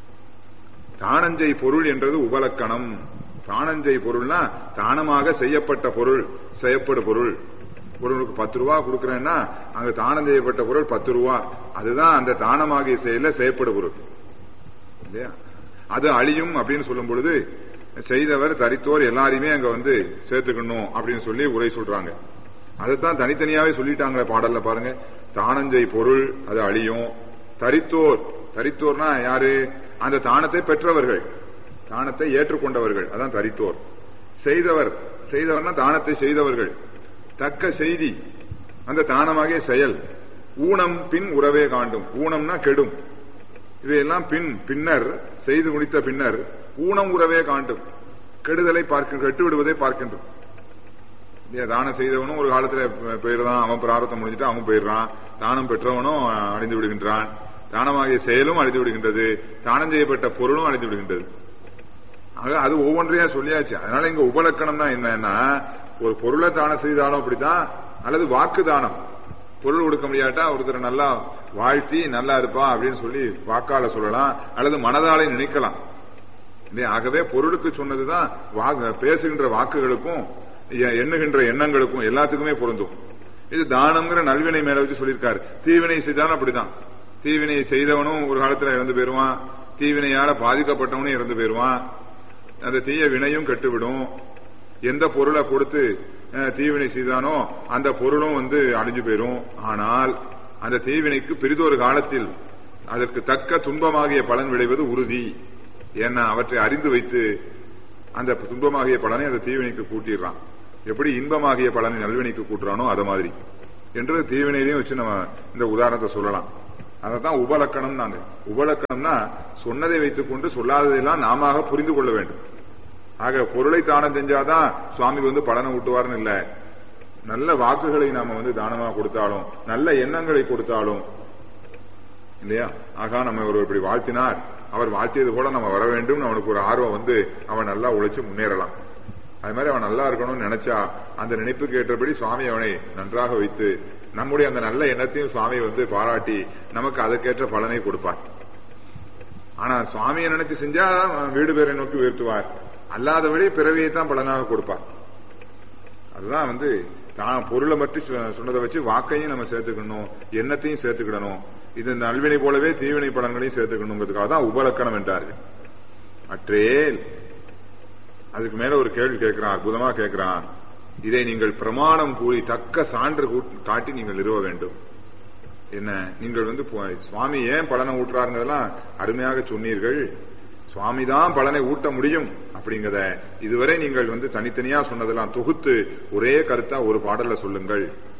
தானஞ்சை பொருள் என்றது உபலக்கணம் தானஞ்சை பொருள்னா தானமாக செய்யப்பட்ட பொருள் செய்யப்படு பொருள் ஒருவனுக்கு பத்து ரூபா கொடுக்கறேன்னா அங்க தானம் செய்யப்பட்ட பொருள் பத்து ரூபா அதுதான் அந்த தானமாகிய செயல செய்யப்படு பொருள் இல்லையா அது அழியும் அப்படின்னு சொல்லும் பொழுது செய்தவர் தரித்தோர் எல்லாரையுமே அங்க வந்து சேர்த்துக்கணும் அப்படின்னு சொல்லி உரை சொல்றாங்க அதைத்தான் தனித்தனியாவே சொல்லிட்டாங்களே பாடல்ல பாருங்க தானஞ்சை பொருள் அது அழியும் தரித்தோர் தரித்தோர்னா யாரு அந்த தானத்தை பெற்றவர்கள் தானத்தை ஏற்றுக்கொண்டவர்கள் அதான் தரித்தோர் செய்தவர் செய்தவர்னா தானத்தை செய்தவர்கள் தக்க செய்தி அந்த தானமாகிய செயல் ஊனம் பின் உறவே காண்டும் ஊனம்னா கெடும் இவையெல்லாம் பின் பின்னர் செய்து முடித்த பின்னர் ஊனம் உறவே காண்டும் கெடுதலை பார்க்க கெட்டு விடுவதை பார்க்கின்றோம் தானம் செய்தவனும் ஒரு காலத்துல போயிடுறான் அவன் பிராரத்தம் முடிஞ்சிட்டு அவன் போயிடுறான் தானம் பெற்றவனும் அழிந்து விடுகின்றான் தானமாகிய செயலும் அழிந்து விடுகின்றது தானம் செய்யப்பட்ட பொருளும் அழிந்து விடுகின்றது ஆக அது ஒவ்வொன்றையா சொல்லியாச்சு அதனால இங்க உபலக்கணம்னா என்னன்னா ஒரு பொருளை தானம் செய்தாலும் அப்படித்தான் அல்லது வாக்கு தானம் பொருள் கொடுக்க முடியாட்டா ஒருத்தர் நல்லா வாழ்த்தி நல்லா இருப்பா அப்படின்னு சொல்லி வாக்கால சொல்லலாம் அல்லது மனதாலே நினைக்கலாம் ஆகவே பொருளுக்கு சொன்னதுதான் பேசுகின்ற வாக்குகளுக்கும் எண்ணுகின்ற எண்ணங்களுக்கும் எல்லாத்துக்குமே பொருந்தும் இது தானம்ங்கிற நல்வினை மேல வச்சு சொல்லியிருக்காரு தீவினை செய்தாலும் அப்படிதான் தீவினை செய்தவனும் ஒரு காலத்துல இறந்து போயிருவான் தீவினையால பாதிக்கப்பட்டவனும் இறந்து போயிருவான் அந்த தீய வினையும் கெட்டுவிடும் எந்த பொருளை கொடுத்து தீவினை செய்தானோ அந்த பொருளும் வந்து அழிஞ்சு போயிரும் ஆனால் அந்த தீவினைக்கு பெரிதொரு காலத்தில் அதற்கு தக்க துன்பமாகிய பலன் விளைவது உறுதி ஏன்னா அவற்றை அறிந்து வைத்து அந்த துன்பமாகிய பலனை அந்த தீவினைக்கு கூட்டிடுறான் எப்படி இன்பமாகிய பலனை நல்வினைக்கு கூட்டுறானோ அத மாதிரி என்று தீவினையிலையும் வச்சு நம்ம இந்த உதாரணத்தை சொல்லலாம் அதைத்தான் உபலக்கணம் நாங்க உபலக்கணம்னா சொன்னதை வைத்துக் கொண்டு சொல்லாததையெல்லாம் நாம புரிந்து கொள்ள வேண்டும் ஆக பொருளை தானம் செஞ்சாதான் சுவாமி வந்து பலனை ஊட்டுவார்னு இல்ல நல்ல வாக்குகளை நாம வந்து தானமா கொடுத்தாலும் நல்ல எண்ணங்களை கொடுத்தாலும் இல்லையா ஆகா நம்ம ஒரு இப்படி வாழ்த்தினார் அவர் வாழ்த்தியது போல நம்ம வர வேண்டும் அவனுக்கு ஒரு ஆர்வம் வந்து அவன் நல்லா உழைச்சு முன்னேறலாம் அது மாதிரி அவன் நல்லா இருக்கணும்னு நினைச்சா அந்த நினைப்புக்கு ஏற்றபடி சுவாமி அவனை நன்றாக வைத்து நம்முடைய அந்த நல்ல எண்ணத்தையும் சுவாமி வந்து பாராட்டி நமக்கு அதற்கேற்ற பலனை கொடுப்பார் ஆனா சுவாமியை நினைச்சு செஞ்சா வீடு பேரை நோக்கி உயர்த்துவார் அல்லாதபடி பிறவியை தான் பலனாக கொடுப்பார் அதுதான் வந்து தான் பொருளை மட்டும் சொ- சொன்னதை வச்சு வாக்கையும் நம்ம சேர்த்துக்கணும் எண்ணத்தையும் சேர்த்துக்கிடணும் இது நல்வினை போலவே தீவினை பலன்களையும் சேர்த்துக்கணுங்கிறதுக்காக தான் உபலக்கணம் என்றார்கள் அற்றேல் அதுக்கு மேல ஒரு கேள்வி கேட்கிறான் அற்புதமா கேட்கிறான் இதை நீங்கள் பிரமாணம் கூறி தக்க சான்று கூட்- காட்டி நீங்கள் நிறுவ வேண்டும் என்ன நீங்கள் வந்து போ- சுவாமி ஏன் பலனை ஊட்டுறாருங்கிறதெல்லாம் அருமையாக சொன்னீர்கள் சுவாமி தான் பலனை ஊட்ட முடியும் அப்படிங்கறத இதுவரை நீங்கள் வந்து தனித்தனியா சொன்னதெல்லாம் தொகுத்து ஒரே கருத்தா ஒரு பாடல்ல சொல்லுங்கள்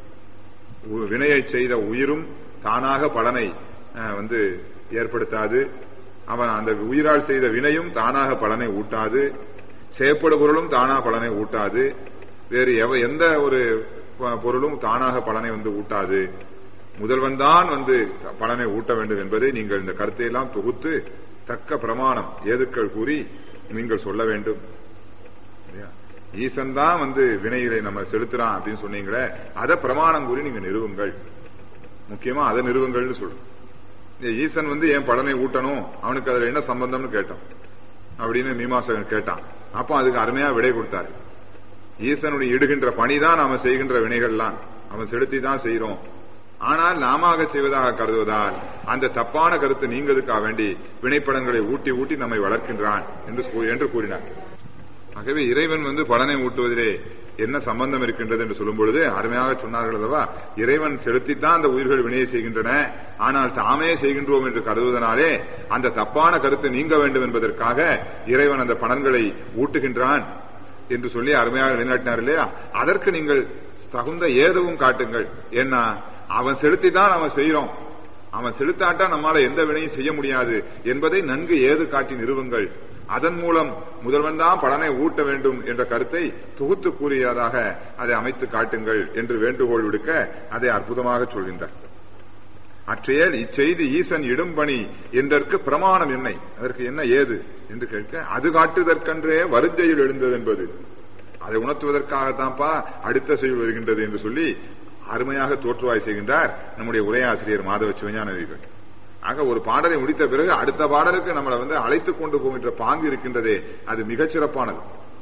உ- வினையை செய்த உயிரும் தானாக பலனை அஹ், வந்து ஏற்படுத்தாது அவன் அந்த உயிரால் செய்த வினையும் தானாக பலனை ஊட்டாது செயற்படு பொருளும் தானா பலனை ஊட்டாது வேறு எவ எந்த ஒரு ப- பொருளும் தானாக பலனை வந்து ஊட்டாது முதல்வன் தான் வந்து பலனை ஊட்ட வேண்டும் என்பதை நீங்கள் இந்த கருத்தை எல்லாம் தொகுத்து தக்க பிரமாணம் ஏதுக்கள் கூறி நீங்கள் சொல்ல வேண்டும் இல்லையா? ஈசன் தான் வந்து வினைகளை நம்ம செலுத்துறான் அப்படின்னு சொன்னீங்களே அதை பிரமாணம் கூறி நீங்க நிறுவுங்கள் முக்கியமா அதை நிறுவுங்கள்னு சொல்றோம் இந்த ஈசன் வந்து ஏன் பலனை ஊட்டணும் அவனுக்கு அதுல என்ன சம்பந்தம்னு கேட்டோம் அப்படின்னு மீமாசகன் கேட்டான் அப்போ அதுக்கு அருமையா விடை கொடுத்தாரு ஈசனுடைய இடுகின்ற பணிதான் நாம செய்கின்ற வினைகள்லாம் அவன் செலுத்தி தான் செய்யறோம் ஆனால் நாம செய்வதாக கருதுவதால் அந்த தப்பான கருத்து நீங்கிறதுக்காக வேண்டி வினைப்படங்களை ஊட்டி ஊட்டி நம்மை வளர்க்கின்றான் என்று கூ- என்று கூறினார் ஆகவே இறைவன் வந்து பலனை ஊட்டுவதிலே என்ன சம்பந்தம் இருக்கின்றது என்று சொல்லும் பொழுது அருமையாக சொன்னார்கள் அல்லவா இறைவன் செலுத்தித்தான் அந்த உயிர்கள் வினையை செய்கின்றன ஆனால் தாமே செய்கின்றோம் என்று கருதுவதனாலே அந்த தப்பான கருத்து நீங்க வேண்டும் என்பதற்காக இறைவன் அந்த பலன்களை ஊட்டுகின்றான் என்று சொல்லி அருமையாக நிலைநாட்டினார் இல்லையா அதற்கு நீங்கள் தகுந்த ஏதுவும் காட்டுங்கள் ஏன்னா அவன் செலுத்திதான் அவன் செய்யறோம் அவன் செலுத்தாட்டா நம்மால எந்த வினையும் செய்ய முடியாது என்பதை நன்கு ஏது காட்டி நிறுவுங்கள் அதன் மூலம் முதல்வன் தான் பலனை ஊட்ட வேண்டும் என்ற கருத்தை தொகுத்து கூறியதாக அதை அமைத்து காட்டுங்கள் என்று வேண்டுகோள் விடுக்க அதை அற்புதமாக சொல்கின்றார் அற்றையல் இச்செய்தி ஈசன் இடும்பணி என்றற்கு பிரமாணம் என்னை அதற்கு என்ன ஏது என்று கேட்க அது காட்டுதற்கன்றே வருஞ்செயல் எழுந்தது என்பது அதை உணர்த்துவதற்காகத்தான்ப்பா அடுத்த செயல் வருகின்றது என்று சொல்லி அருமையாக தோற்றுவாய் செய்கின்றார் நம்முடைய உரையாசிரியர் மாதவ சிவஞான விவேகன். ஆக ஒரு பாடலை முடித்த பிறகு அடுத்த பாடலுக்கு நம்மளை வந்து அழைத்துக் கொண்டு போகின்ற பாங்கு இருக்கின்றதே அது மிகச் சிறப்பானது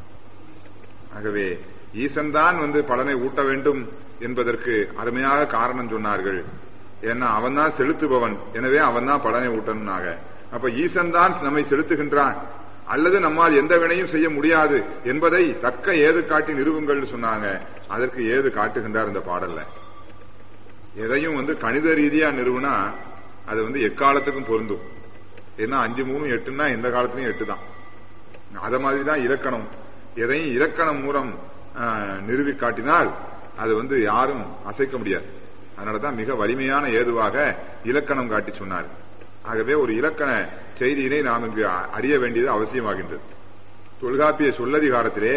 ஆகவே ஈசன் தான் வந்து பலனை ஊட்ட வேண்டும் என்பதற்கு அருமையாக காரணம் சொன்னார்கள் ஏன்னா அவன் தான் செலுத்துபவன் எனவே அவன் தான் பலனை ஊட்டணும்னாக அப்ப ஈசன் தான் நம்மை செலுத்துகின்றான் அல்லது நம்மால் எந்த வினையும் செய்ய முடியாது என்பதை தக்க ஏது காட்டி நிறுவுங்கள்னு சொன்னாங்க அதற்கு ஏது காட்டுகின்றார் இந்த பாடல்ல எதையும் வந்து கணித ரீதியா நிறுவுனா அது வந்து எக்காலத்துக்கும் பொருந்தும் ஏன்னா அஞ்சு மூணு எட்டுன்னா எந்த காலத்திலயும் எட்டு தான் அத மாதிரி தான் இலக்கணம் எதையும் இலக்கணம் மூலம் ஆஹ், நிறுவி காட்டினால் அது வந்து யாரும் அசைக்க முடியாது அதனாலதான் மிக வலிமையான ஏதுவாக இலக்கணம் காட்டி சொன்னார் ஆகவே ஒரு இலக்கண செய்தியினை நாம் இங்கு அ- அறிய வேண்டியது அவசியமாகின்றது தொல்காப்பிய சொல்லதிகாரத்திலே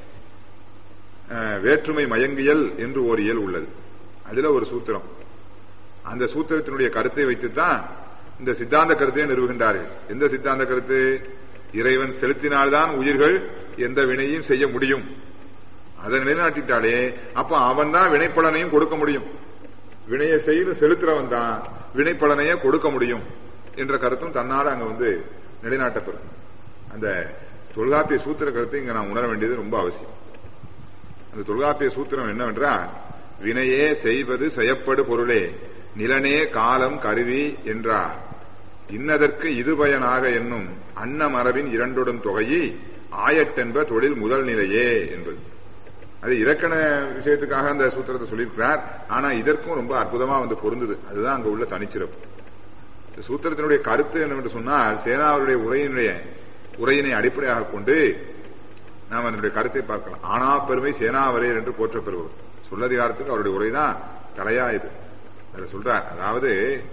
ஆஹ், வேற்றுமை மயங்கியல் என்று ஒரு இயல் உள்ளது அதுல ஒரு சூத்திரம் அந்த சூத்திரத்தினுடைய கருத்தை வைத்துத்தான் இந்த சித்தாந்த கருத்தையே நிறுவுகின்றார்கள் எந்த சித்தாந்த கருத்து இறைவன் செலுத்தினால்தான் உயிர்கள் எந்த வினையும் செய்ய முடியும் அதை நிலைநாட்டிட்டாலே அப்ப அவன் தான் வினைப்பலனையும் கொடுக்க முடியும் வினையை செய்து செலுத்துறவன் தான் வினைப்பலனையே கொடுக்க முடியும் என்ற கருத்தும் தன்னால அங்க வந்து நிலைநாட்டப்படும் அந்த தொல்காப்பிய சூத்திர கருத்தை இங்க நான் உணர வேண்டியது ரொம்ப அவசியம் அந்த தொல்காப்பிய சூத்திரம் என்னவென்றால் வினையே செய்வது செய்யப்படு பொருளே நிலனே காலம் கருவி என்றார் இன்னதற்கு இது பயனாக என்னும் அன்ன மரபின் இரண்டொடும் தொகையை ஆயட்டென்ப தொழில் முதல் நிலையே என்பது அது இலக்கண விஷயத்துக்காக அந்த சூத்திரத்தை சொல்லியிருக்கிறார் ஆனா இதற்கும் ரொம்ப அற்புதமா வந்து பொருந்தது அதுதான் அங்க உள்ள தனிச்சிறப்பு இந்த சூத்திரத்தினுடைய கருத்து என்னவென்று சொன்னால் சேனாவுடைய உரையினுடைய உரையினை அடிப்படையாக கொண்டு நாம் அதனுடைய கருத்தை பார்க்கலாம் ஆனா பெருமை சேனாவரையர் என்று போற்றப் பெறுவர் சொல்லதிகாரத்துக்கு அவருடைய உரைதான் தலையா இது அதுல சொல்றார் அதாவது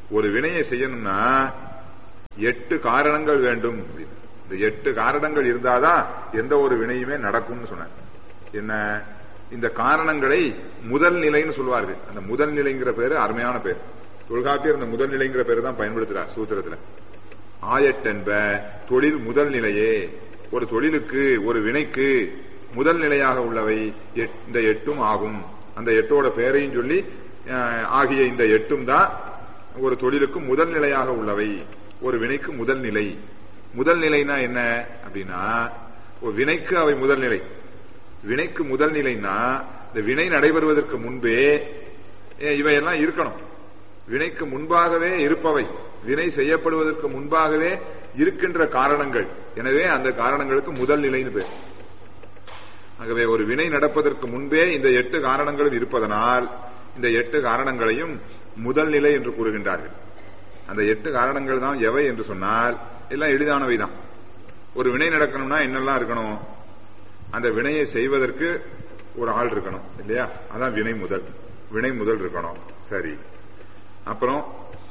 ஒரு வினையை செய்யணும்னா எட்டு காரணங்கள் வேண்டும் அப்படின்னு. இந்த எட்டு காரணங்கள் இருந்தாதான் எந்த ஒரு வினையுமே நடக்கும்னு சொன்னார் என்ன இந்த காரணங்களை முதல் நிலைன்னு சொல்வார்கள் அந்த முதல் நிலைங்கிற பேரு அருமையான பேர் தொல்காப்பியர் இந்த முதல் நிலைங்கிற பேரு தான் பயன்படுத்துறார் சூத்திரத்துல ஆயட்டென்ப தொழில் முதல் நிலையே ஒரு தொழிலுக்கு ஒரு வினைக்கு முதல் நிலையாக உள்ளவை எட்- இந்த எட்டும் ஆகும் அந்த எட்டோட பெயரையும் சொல்லி அஹ், ஆகிய இந்த எட்டும் தான் ஒரு தொழிலுக்கு முதல் நிலையாக உள்ளவை ஒரு வினைக்கு முதல் நிலை முதல் நிலைனா என்ன அப்படின்னா ஒரு வினைக்கு அவை முதல் நிலை வினைக்கு முதல் நிலைன்னா இந்த வினை நடைபெறுவதற்கு முன்பே ஏ, இவையெல்லாம் இருக்கணும் வினைக்கு முன்பாகவே இருப்பவை வினை செய்யப்படுவதற்கு முன்பாகவே இருக்கின்ற காரணங்கள் எனவே அந்த காரணங்களுக்கு முதல் நிலைன்னு பேர் ஆகவே ஒரு வினை நடப்பதற்கு முன்பே இந்த எட்டு காரணங்களும் இருப்பதனால் இந்த எட்டு காரணங்களையும் முதல் நிலை என்று கூறுகின்றார்கள் அந்த எட்டு காரணங்கள் தான் எவை என்று சொன்னால் எல்லாம் எளிதானவை தான் ஒரு வினை நடக்கணும்னா என்னெல்லாம் இருக்கணும் அந்த வினையை செய்வதற்கு ஒரு ஆள் இருக்கணும் இல்லையா அதான் வினை முதல் வினை முதல் இருக்கணும் சரி அப்புறம்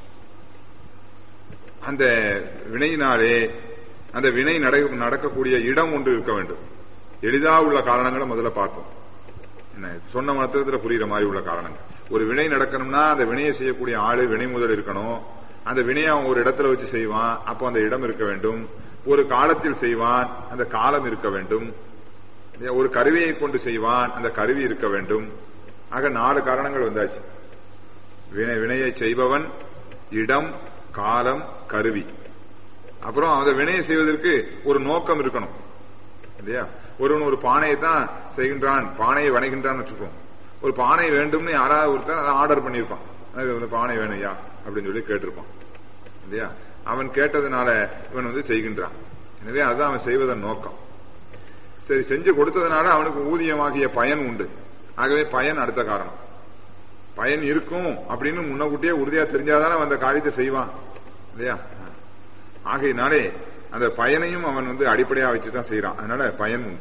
அந்த வினையினாலே அந்த வினை நட- நடக்கக்கூடிய இடம் ஒன்று இருக்க வேண்டும் எளிதா உள்ள காரணங்களை முதல்ல பார்ப்போம் என்ன சொன்ன மாத்திரத்துல புரியுற மாதிரி உள்ள காரணங்கள் ஒரு வினை நடக்கணும்னா அந்த வினையை செய்யக்கூடிய ஆளு வினை முதல் இருக்கணும் அந்த வினையை அவன் ஒரு இடத்துல வச்சு செய்வான் அப்போ அந்த இடம் இருக்க வேண்டும் ஒரு காலத்தில் செய்வான் அந்த காலம் இருக்க வேண்டும் ஒரு கருவியை கொண்டு செய்வான் அந்த கருவி இருக்க வேண்டும் ஆக நாலு காரணங்கள் வந்தாச்சு வினை வினையை செய்பவன் இடம் காலம் கருவி அப்புறம் அந்த வினையை செய்வதற்கு ஒரு நோக்கம் இருக்கணும் இல்லையா ஒருவன் ஒரு பானையை தான் செய்கின்றான் பானையை வணைகின்றான்னு வச்சுக்கோம் ஒரு பானை வேண்டும்னு யாராவது ஒருத்தன் அதை ஆர்டர் பண்ணியிருப்பான் அது வந்து பானை வேணும்யா அப்படின்னு சொல்லி கேட்டிருப்பான் இல்லையா அவன் கேட்டதுனால இவன் வந்து செய்கின்றான் எனவே அதுதான் அவன் செய்வதன் நோக்கம் சரி செஞ்சு கொடுத்ததுனால அவனுக்கு ஊதியமாகிய பயன் உண்டு ஆகவே பயன் அடுத்த காரணம் பயன் இருக்கும் அப்படின்னு முன்னக்கூட்டியே உறுதியா தெரிஞ்சாதானே அவன் அந்த காரியத்தை செய்வான் இல்லையா ஆகையினாலே அந்த பயனையும் அவன் வந்து அடிப்படையா வச்சுதான் செய்யறான் அதனால பயன் உண்டு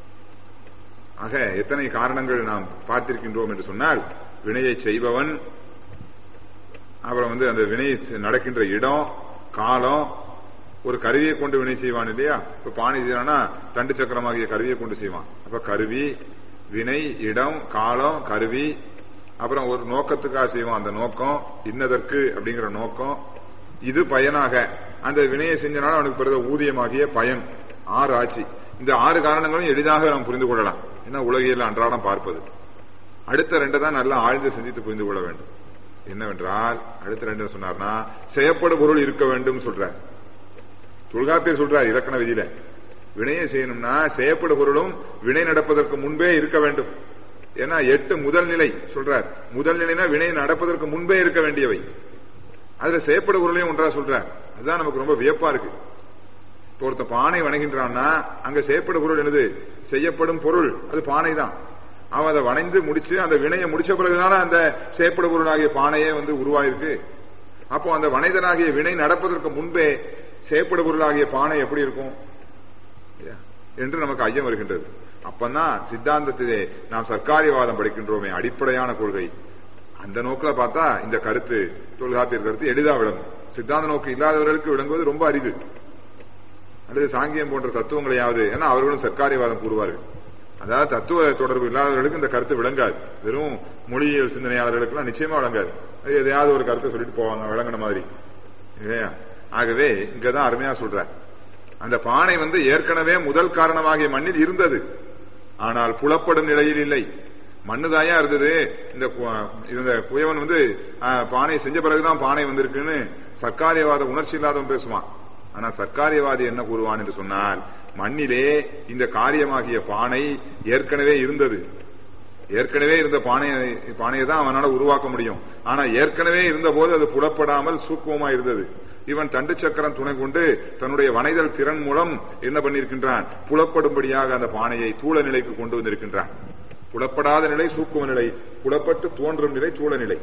ஆக எத்தனை காரணங்கள் நாம் பார்த்திருக்கின்றோம் என்று சொன்னால் வினையை செய்பவன் அப்புறம் வந்து அந்த வினை நடக்கின்ற இடம் காலம் ஒரு கருவியை கொண்டு வினை செய்வான் இல்லையா இப்ப பானை செய்யறானா தண்டு சக்கரமாகிய கருவியை கொண்டு செய்வான் அப்ப கருவி வினை இடம் காலம் கருவி அப்புறம் ஒரு நோக்கத்துக்காக செய்வான் அந்த நோக்கம் இன்னதற்கு அப்படிங்கிற நோக்கம் இது பயனாக அந்த வினையை செஞ்சனால அவனுக்கு பிறகு ஊதியமாகிய பயன் ஆறு ஆட்சி இந்த ஆறு காரணங்களும் எளிதாக நாம் புரிந்து கொள்ளலாம் ஏன்னா உலகியல் அன்றாடம் பார்ப்பது அடுத்த ரெண்டு தான் நல்லா ஆழ்ந்து சிந்தித்து புரிந்து கொள்ள வேண்டும் என்னவென்றால் அடுத்த ரெண்டு சொன்னார்னா செய்யப்படும் பொருள் இருக்க வேண்டும் சொல்றார் தொல்காப்பியர் சொல்றார் இலக்கண விதியில வினையை செய்யணும்னா செய்யப்படும் பொருளும் வினை நடப்பதற்கு முன்பே இருக்க வேண்டும் ஏன்னா எட்டு முதல் நிலை சொல்றார் முதல் நிலைனா வினை நடப்பதற்கு முன்பே இருக்க வேண்டியவை அதுல செய்யப்படும் பொருளையும் ஒன்றா சொல்றார் அதுதான் நமக்கு ரொம்ப வியப்பா இருக்கு இப்போ ஒருத்த பானை வணங்கின்றான்னா அங்க செய்யப்படும் பொருள் என்னது செய்யப்படும் பொருள் அது பானை தான் அவன் அதை வணைந்து முடிச்சு அந்த வினையை முடிச்ச பிறகுதானே அந்த செய்யப்படும் பொருளாகிய பானையே வந்து உருவாயிருக்கு அப்போ அந்த வனைதனாகிய வினை நடப்பதற்கு முன்பே செய்யப்படும் பொருளாகிய பானை எப்படி இருக்கும் என்று நமக்கு ஐயம் வருகின்றது அப்பதான் சித்தாந்தத்திலே நாம் சர்க்காரியவாதம் படிக்கின்றோமே அடிப்படையான கொள்கை அந்த நோக்கில பார்த்தா இந்த கருத்து தொல்காப்பியர் கருத்து எளிதா விளங்கும் சித்தாந்த நோக்கு இல்லாதவர்களுக்கு விளங்குவது ரொம்ப அரிது அல்லது சாங்கியம் போன்ற தத்துவங்களையாவது ஏன்னா அவர்களும் சர்க்காரியவாதம் கூறுவார்கள் அதாவது தத்துவ தொடர்பு இல்லாதவர்களுக்கு இந்த கருத்து விளங்காது வெறும் மொழியியல் சிந்தனையாளர்களுக்கு நிச்சயமா விளங்காது அது எதையாவது ஒரு கருத்தை சொல்லிட்டு போவாங்க விளங்கின மாதிரி இல்லையா ஆகவே இங்கதான் அருமையா சொல்ற அந்த பானை வந்து ஏற்கனவே முதல் காரணமாகிய மண்ணில் இருந்தது ஆனால் புலப்படும் நிலையில் இல்லை மண்ணுதாயா இருந்தது இந்த இருந்த குயவன் வந்து பானை செஞ்ச பிறகுதான் பானை வந்திருக்குன்னு சர்க்காரியவாத உணர்ச்சி இல்லாதவன் பேசுவான் ஆனா சர்க்காரியவாதி என்ன கூறுவான் என்று சொன்னால் மண்ணிலே இந்த காரியமாகிய பானை ஏற்கனவே இருந்தது ஏற்கனவே இருந்த பானையை பானையை தான் அவனால உருவாக்க முடியும் ஆனா ஏற்கனவே இருந்த போது அது புலப்படாமல் சூக்குவமா இருந்தது இவன் தண்டு சக்கரம் துணை கொண்டு தன்னுடைய வனைதல் திறன் மூலம் என்ன பண்ணிருக்கின்றான் புலப்படும்படியாக அந்த பானையை தூள நிலைக்கு கொண்டு வந்திருக்கின்றான் புலப்படாத நிலை சூக்குவ நிலை புலப்பட்டு தோன்றும் நிலை தூள நிலை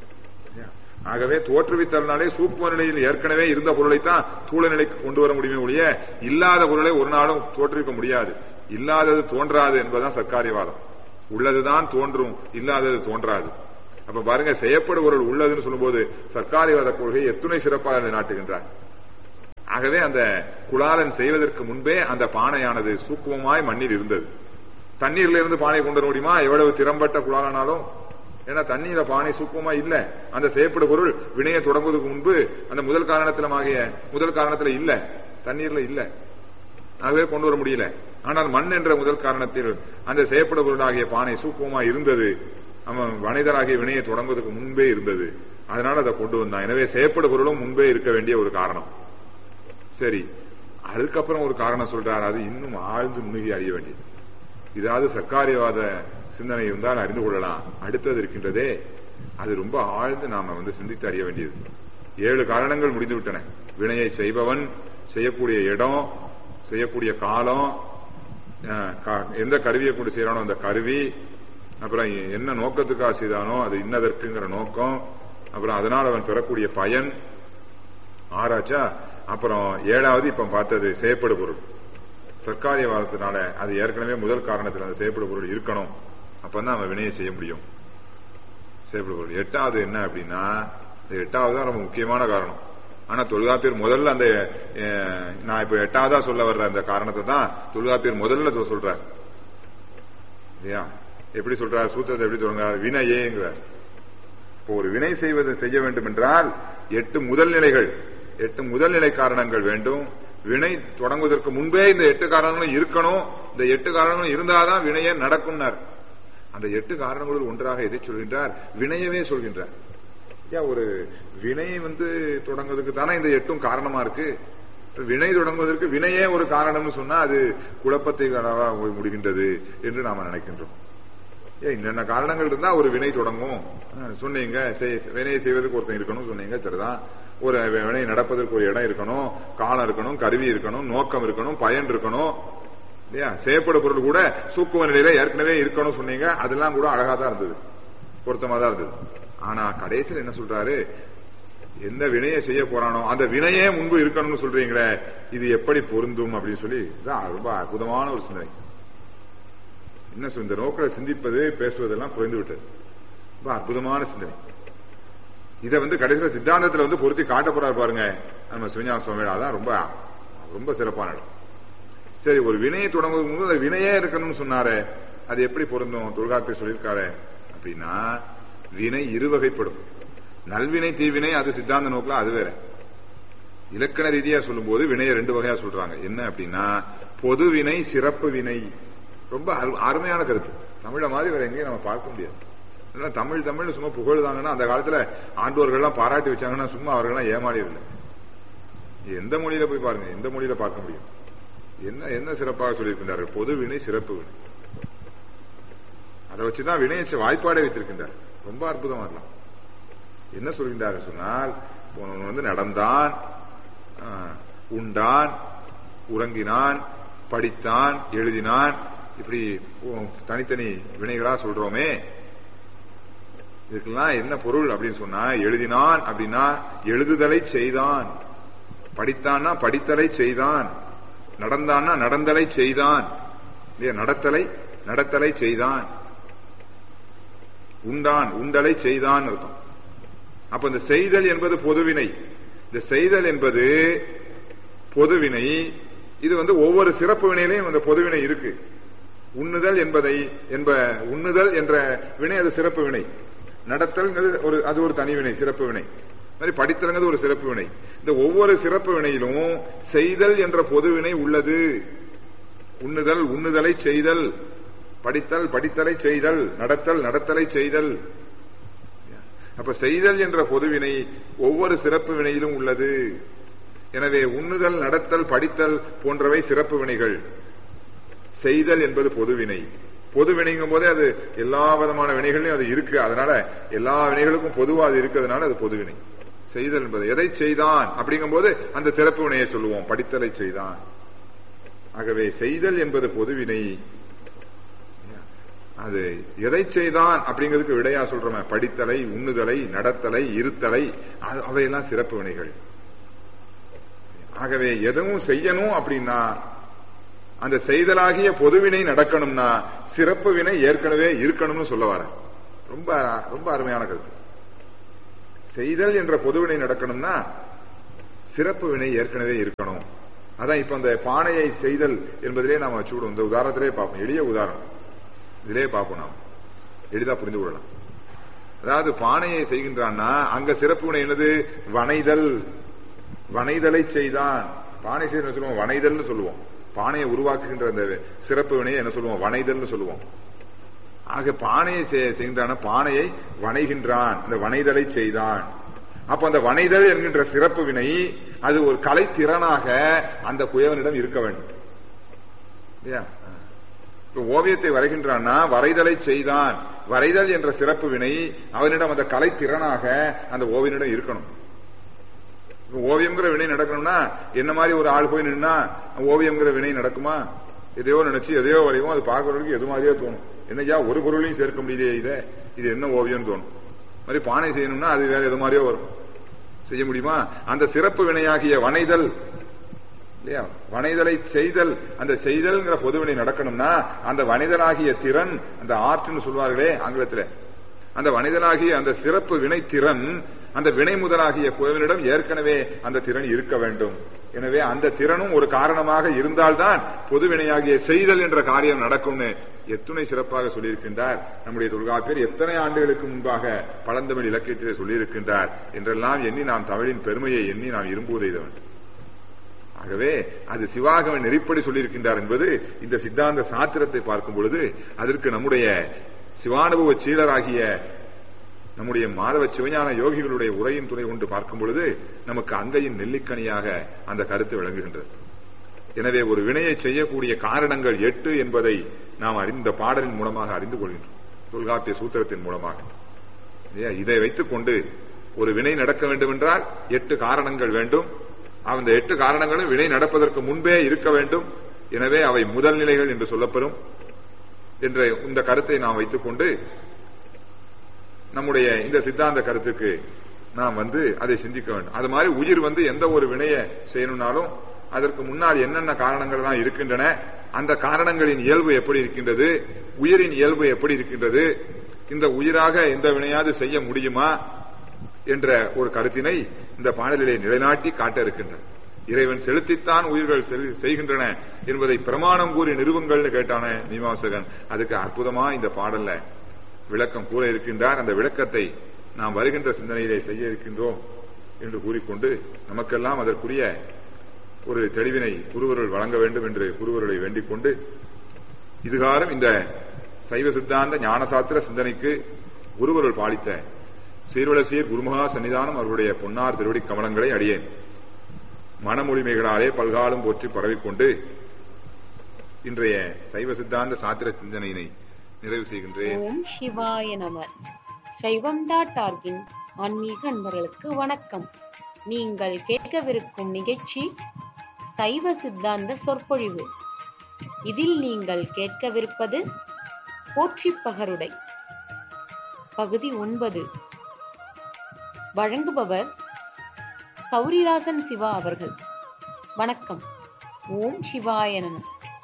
ஆகவே தோற்றுவித்தல்னாலே சூக்குவ நிலையில் ஏற்கனவே இருந்த பொருளைத்தான் தூள நிலைக்கு கொண்டு வர முடியுமே ஒழிய இல்லாத பொருளை ஒரு நாளும் தோற்றுவிக்க முடியாது இல்லாதது தோன்றாது என்பதுதான் சர்க்காரியவாதம் உள்ளதுதான் தோன்றும் இல்லாதது தோன்றாது அப்ப பாருங்க செய்யப்படுபொருள் உள்ளதுன்னு சொல்லும்போது சர்க்காரிவாத கொள்கை எத்துணை சிறப்பாக நாட்டுகின்றார் ஆகவே அந்த குளாலன் செய்வதற்கு முன்பே அந்த பானையானது சூக்குமமாய் மண்ணில் இருந்தது தண்ணீர்ல இருந்து பானை கொண்டு வர முடியுமா எவ்வளவு திறம்பட்ட குளாலனாலும் ஏன்னா தண்ணீர பானை சூக்குமா இல்ல அந்த செய்யப்படும் பொருள் வினையை தொடங்குவதற்கு முன்பு அந்த முதல் காரணத்திலமாகிய முதல் காரணத்துல இல்ல தண்ணீர்ல இல்ல ஆகவே கொண்டு வர முடியல ஆனால் மண் என்ற முதல் காரணத்தில் அந்த செய்யப்படும் பொருளாகிய பானை சூக்குமா இருந்தது அவன் வனைதராகிய வினையை தொடங்குவதற்கு முன்பே இருந்தது அதனால அதை கொண்டு வந்தான் எனவே செய்யப்படும் பொருளும் முன்பே இருக்க வேண்டிய ஒரு காரணம் சரி அதுக்கப்புறம் ஒரு காரணம் சொல்றாரு அது இன்னும் ஆழ்ந்து நுணுகி அறிய வேண்டியது இதாவது சர்க்காரியவாத சிந்தனை இருந்தால் அறிந்து கொள்ளலாம் அடுத்தது இருக்கின்றதே அது ரொம்ப ஆழ்ந்து நாம வந்து சிந்தித்து அறிய வேண்டியது ஏழு காரணங்கள் முடிந்து விட்டன வினையை செய்பவன் செய்யக்கூடிய இடம் செய்யக்கூடிய காலம் அஹ், கா- எந்த கருவியை கொண்டு செய்யறானோ அந்த கருவி அப்புறம் என்ன நோக்கத்துக்காக செய்தானோ அது இன்னதற்குங்கிற நோக்கம் அப்புறம் அதனால் அவன் பெறக்கூடிய பயன் ஆராய்ச்சா அப்புறம் ஏழாவது இப்ப பார்த்தது செய்யப்படு பொருள் சர்க்காரியவாதத்தினால அது ஏற்கனவே முதல் காரணத்தில் அந்த செய்யப்படு பொருள் இருக்கணும் அப்பதான் அவன் வினையை செய்ய முடியும் செய்யப்படு பொருள் எட்டாவது என்ன அப்படின்னா இந்த எட்டாவது தான் ரொம்ப முக்கியமான காரணம் ஆனா தொல்காப்பியர் முதல்ல அந்த அஹ், நான் இப்ப எட்டாவதா சொல்ல வர்ற அந்த காரணத்தை தான் தொல்காப்பியர் முதல்ல தொ- சொல்றார் இல்லையா எப்படி சொல்றார் சூத்திரத்தை எப்படி சொல்றார் வினையேங்கிறார் இப்போ ஒரு வினை செய்வது செய்ய வேண்டும் என்றால் எட்டு முதல் நிலைகள் எட்டு முதல் நிலை காரணங்கள் வேண்டும் வினை தொடங்குவதற்கு முன்பே இந்த எட்டு காரணங்களும் இருக்கணும் இந்த எட்டு காரணங்களும் இருந்தாதான் வினையே நடக்கும்னார் அந்த எட்டு காரணங்களுள் ஒன்றாக எதை சொல்கின்றார் வினையவே சொல்கின்றார் ஏன் ஒரு வினை வந்து தொடங்குவதற்கு தானே இந்த எட்டும் காரணமா இருக்கு வினை தொடங்குவதற்கு வினையே ஒரு காரணம்னு சொன்னா அது குழப்பத்தை காரணமா போய் முடிகின்றது என்று நாம நினைக்கின்றோம் ஏன் என்னென்ன காரணங்கள் இருந்தா ஒரு வினை தொடங்கும் அஹ் சொன்னீங்க செய்- வினையை செய்வதற்கு ஒருத்தன் இருக்கணும் சொன்னீங்க சரிதான் ஒரு வினை நடப்பதற்கு ஒரு இடம் இருக்கணும் காலம் இருக்கணும் கருவி இருக்கணும் நோக்கம் இருக்கணும் பயன் இருக்கணும் இல்லையா செய்யப்பட பொருள் கூட சூக்கும நிலையில ஏற்கனவே இருக்கணும் சொன்னீங்க அதெல்லாம் கூட அழகா தான் இருந்தது பொருத்தமா தான் இருந்தது ஆனா கடைசியில் என்ன சொல்றாரு எந்த வினையை செய்ய போறானோ அந்த வினையே முன்பு இருக்கணும்னு சொல்றீங்களே இது எப்படி பொருந்தும் அப்படின்னு சொல்லி இதான் ரொம்ப அற்புதமான ஒரு சிந்தனை என்ன சொல் இந்த நோக்கில சிந்திப்பது பேசுவதெல்லாம் குறைந்து விட்டது ரொம்ப அற்புதமான சிந்தனை இதை வந்து கடைசியில சித்தாந்தத்துல வந்து பொருத்தி காட்ட போறாரு பாருங்க நம்ம சிவஞான சுவாமி அதான் ரொம்ப ரொம்ப சிறப்பான இடம் சரி ஒரு வினையை தொடங்குவதற்கு முன்பு அந்த வினையே இருக்கணும்னு சொன்னாரு அது எப்படி பொருந்தும் தொல்காப்பியர் சொல்லியிருக்காரு அப்படின்னா வினை இருவகைப்படும் நல்வினை தீவினை அது சித்தாந்த நோக்கில் அது வேற இலக்கண ரீதியா சொல்லும்போது வினையை ரெண்டு வகையா சொல்றாங்க என்ன அப்படின்னா பொது வினை சிறப்பு வினை ரொம்ப அரு- அருமையான கருத்து தமிழ மாதிரி வேற எங்கேயும் நம்ம பார்க்க முடியாது இல்லைன்னா தமிழ் தமிழ் சும்மா புகழ்தாங்கன்னா அந்த காலத்துல ஆண்டோர்கள்லாம் பாராட்டி வச்சாங்கன்னா சும்மா அவர்கள்லாம் ஏமாறிடல எந்த மொழியில போய் பாருங்க எந்த மொழியில பார்க்க முடியும் என்ன என்ன சிறப்பாக சொல்லியிருக்கின்றார்கள் பொது வினை சிறப்பு வினை அதை வச்சுதான் வினையை வாய்ப்பாடே வைத்திருக்கின்றார் ரொம்ப அற்புதமா இருக்கலாம் என்ன சொல்கின்றார்கள் சொன்னால் ஒருவன் வந்து நடந்தான் ஆ, உண்டான் உறங்கினான் படித்தான் எழுதினான் இப்படி உ- தனித்தனி வினைகளா சொல்றோமே இதுக்கெல்லாம் என்ன பொருள் அப்படின்னு சொன்னா எழுதினான் அப்படின்னா எழுதுதலை செய்தான் படித்தான்னா படித்தலை செய்தான் நடந்தான்னா நடந்தலை செய்தான் இல்லையா நடத்தலை நடத்தலை செய்தான் உண்டான் உண்டலை செய்தான் அர்த்தம் அப்ப இந்த செய்தல் என்பது பொதுவினை இந்த செய்தல் என்பது பொதுவினை இது வந்து ஒவ்வொரு சிறப்பு வினையிலையும் அந்த பொதுவினை இருக்கு உண்ணுதல் என்பதை என்ப உண்ணுதல் என்ற வினை அது சிறப்பு வினை நடத்தல்ங்கிறது ஒரு அது ஒரு தனி வினை சிறப்பு வினை அது மாதிரி படித்தல்ங்கிறது ஒரு சிறப்பு வினை இந்த ஒவ்வொரு சிறப்பு வினையிலும் செய்தல் என்ற பொதுவினை உள்ளது உண்ணுதல் உண்ணுதலை செய்தல் படித்தல் படித்தலை செய்தல் நடத்தல் நடத்தலை செய்தல் அப்ப செய்தல் என்ற பொதுவினை ஒவ்வொரு சிறப்பு வினையிலும் உள்ளது எனவே உண்ணுதல் நடத்தல் படித்தல் போன்றவை சிறப்பு வினைகள் செய்தல் என்பது பொதுவினை பொது வினைங்கும் போதே அது எல்லா விதமான வினைகளையும் அது இருக்கு அதனால எல்லா வினைகளுக்கும் பொதுவா அது இருக்கிறதுனால அது பொதுவினை செய்தல் என்பது எதை செய்தான் அப்படிங்கும்போது அந்த சிறப்பு வினையை சொல்லுவோம் படித்தலை செய்தான் ஆகவே செய்தல் என்பது பொதுவினை அது எதை செய்தான் அப்படிங்கிறதுக்கு விடையா சொல்றோமே படித்தலை உண்ணுதலை நடத்தலை இருத்தலை அது- அவையெல்லாம் சிறப்பு வினைகள் ஆகவே எதுவும் செய்யணும் அப்படின்னா அந்த செய்தலாகிய பொதுவினை நடக்கணும்னா சிறப்பு வினை ஏற்கனவே இருக்கணும்னு சொல்ல வர ரொம்ப ரொம்ப அருமையான கருத்து செய்தல் என்ற பொதுவினை நடக்கணும்னா சிறப்பு வினை ஏற்கனவே இருக்கணும் அதான் இப்ப அந்த பானையை செய்தல் என்பதிலே நாம வச்சுவிடும் இந்த உதாரணத்திலே பார்ப்போம் எளிய உதாரணம் இதிலே பார்ப்போம் நாம் எளிதா புரிந்து கொள்ளலாம் அதாவது பானையை செய்கின்றான்னா அங்க சிறப்பு வினை என்னது வனைதல் வனைதலை செய்தான் பானை செய்த சொல்லுவோம் வனைதல்னு சொல்லுவோம் பானையை உருவாக்குகின்ற அந்த சிறப்பு வினையை என்ன சொல்லுவோம் வனைதல்னு சொல்லுவோம் ஆக பானையை செய்கின்றான பானையை வனைகின்றான் அந்த வனைதலை செய்தான் அப்ப அந்த வனைதல் என்கின்ற சிறப்பு வினை அது ஒரு கலைத்திறனாக அந்த குயவனிடம் இருக்க வேண்டும் இல்லையா இப்ப ஓவியத்தை வரைகின்றான்னா வரைதலை செய்தான் வரைதல் என்ற சிறப்பு வினை அவனிடம் அந்த கலைத்திறனாக அந்த ஓவியனிடம் இருக்கணும் ஓவியம்ங்கிற வினை நடக்கணும்னா என்ன மாதிரி ஒரு ஆள் போய் நின்னா ஓவியம்ங்கிற வினை நடக்குமா எதையோ நினைச்சு எதையோ வரையும் அது பார்க்கறதுக்கு எது மாதிரியே தோணும் என்னையா ஒரு பொருளையும் சேர்க்க முடியலையே இதை இது என்ன ஓவியம்னு தோணும் மாதிரி பானை செய்யணும்னா அது வேற எது மாதிரியோ வரும் செய்ய முடியுமா அந்த சிறப்பு வினையாகிய வனைதல் இல்லையா வனைதலை செய்தல் அந்த செய்தல்ங்கிற பொதுவினை நடக்கணும்னா அந்த வனைதலாகிய திறன் அந்த ஆர்ட்னு சொல்வார்களே ஆங்கிலத்தில் அந்த வனைதலாகிய அந்த சிறப்பு வினை திறன் அந்த வினை முதலாகிய குழுவினிடம் ஏற்கனவே அந்த திறன் இருக்க வேண்டும் எனவே அந்த திறனும் ஒரு காரணமாக இருந்தால்தான் பொதுவினையாகிய செய்தல் என்ற காரியம் நடக்கும்னு எத்துணை சிறப்பாக சொல்லியிருக்கின்றார் நம்முடைய தொல்காப்பியர் எத்தனை ஆண்டுகளுக்கு முன்பாக பழந்தமிழ் இலக்கியத்திலே சொல்லியிருக்கின்றார் என்றெல்லாம் எண்ணி நாம் தமிழின் பெருமையை எண்ணி நாம் இரும்புவதை வேண்டும் ஆகவே அது சிவாகம நெறிப்படி சொல்லியிருக்கின்றார் என்பது இந்த சித்தாந்த சாத்திரத்தை பார்க்கும் பொழுது அதற்கு நம்முடைய சிவானுபவ சீடராகிய நம்முடைய மாதவ சிவஞான யோகிகளுடைய உரையின் துணை கொண்டு பார்க்கும் பொழுது நமக்கு அங்கையின் நெல்லிக்கனியாக அந்த கருத்து விளங்குகின்றது எனவே ஒரு வினையை செய்யக்கூடிய காரணங்கள் எட்டு என்பதை நாம் அறிந்த பாடலின் மூலமாக அறிந்து கொள்கின்றோம் தொல்காப்பிய சூத்திரத்தின் மூலமாக இதை வைத்துக் கொண்டு ஒரு வினை நடக்க வேண்டும் என்றால் எட்டு காரணங்கள் வேண்டும் அந்த எட்டு காரணங்களும் வினை நடப்பதற்கு முன்பே இருக்க வேண்டும் எனவே அவை முதல் நிலைகள் என்று சொல்லப்பெறும் என்ற இந்த கருத்தை நாம் வைத்துக் கொண்டு நம்முடைய இந்த சித்தாந்த கருத்துக்கு நாம் வந்து அதை சிந்திக்க வேண்டும் அது மாதிரி உயிர் வந்து எந்த ஒரு வினையை செய்யணும்னாலும் அதற்கு முன்னால் என்னென்ன காரணங்கள் எல்லாம் இருக்கின்றன அந்த காரணங்களின் இயல்பு எப்படி இருக்கின்றது உயிரின் இயல்பு எப்படி இருக்கின்றது இந்த உயிராக எந்த வினையாவது செய்ய முடியுமா என்ற ஒரு கருத்தினை இந்த பாடலிலே நிலைநாட்டி காட்ட இருக்கின்றன இறைவன் செலுத்தித்தான் உயிர்கள் செய்கின்றன என்பதை பிரமாணம் கூறி நிறுவங்கள்னு கேட்டான மீமாசகன் அதுக்கு அற்புதமா இந்த பாடல்ல விளக்கம் கூற இருக்கின்றார் அந்த விளக்கத்தை நாம் வருகின்ற சிந்தனையிலே செய்ய இருக்கின்றோம் என்று கூறிக்கொண்டு நமக்கெல்லாம் அதற்குரிய ஒரு தெளிவினை குருவருள் வழங்க வேண்டும் என்று குருவருளை வேண்டிக் கொண்டு இதுகாரம் இந்த சைவ சித்தாந்த ஞானசாத்திர சிந்தனைக்கு குருவருள் பாலித்த சீர்வளசீர் குருமகா சன்னிதானம் அவர்களுடைய பொன்னார் திருவடி கமலங்களை அடியேன் மனமொழிமைகளாலே பல்காலம் போற்றி பரவிக்கொண்டு இன்றைய சைவ சித்தாந்த சாத்திர சிந்தனையினை நிறைவு செய்கின்றேன் ஓம் சிவாய நம சைவம் டாட் ஆர்கின் ஆன்மீக அன்பர்களுக்கு வணக்கம் நீங்கள் கேட்கவிருக்கும் நிகழ்ச்சி சைவ சித்தாந்த சொற்பொழிவு இதில் நீங்கள் கேட்கவிருப்பது போற்றி பகருடை பகுதி ஒன்பது வழங்குபவர் சௌரிராசன் சிவா அவர்கள் வணக்கம் ஓம் சிவாய நம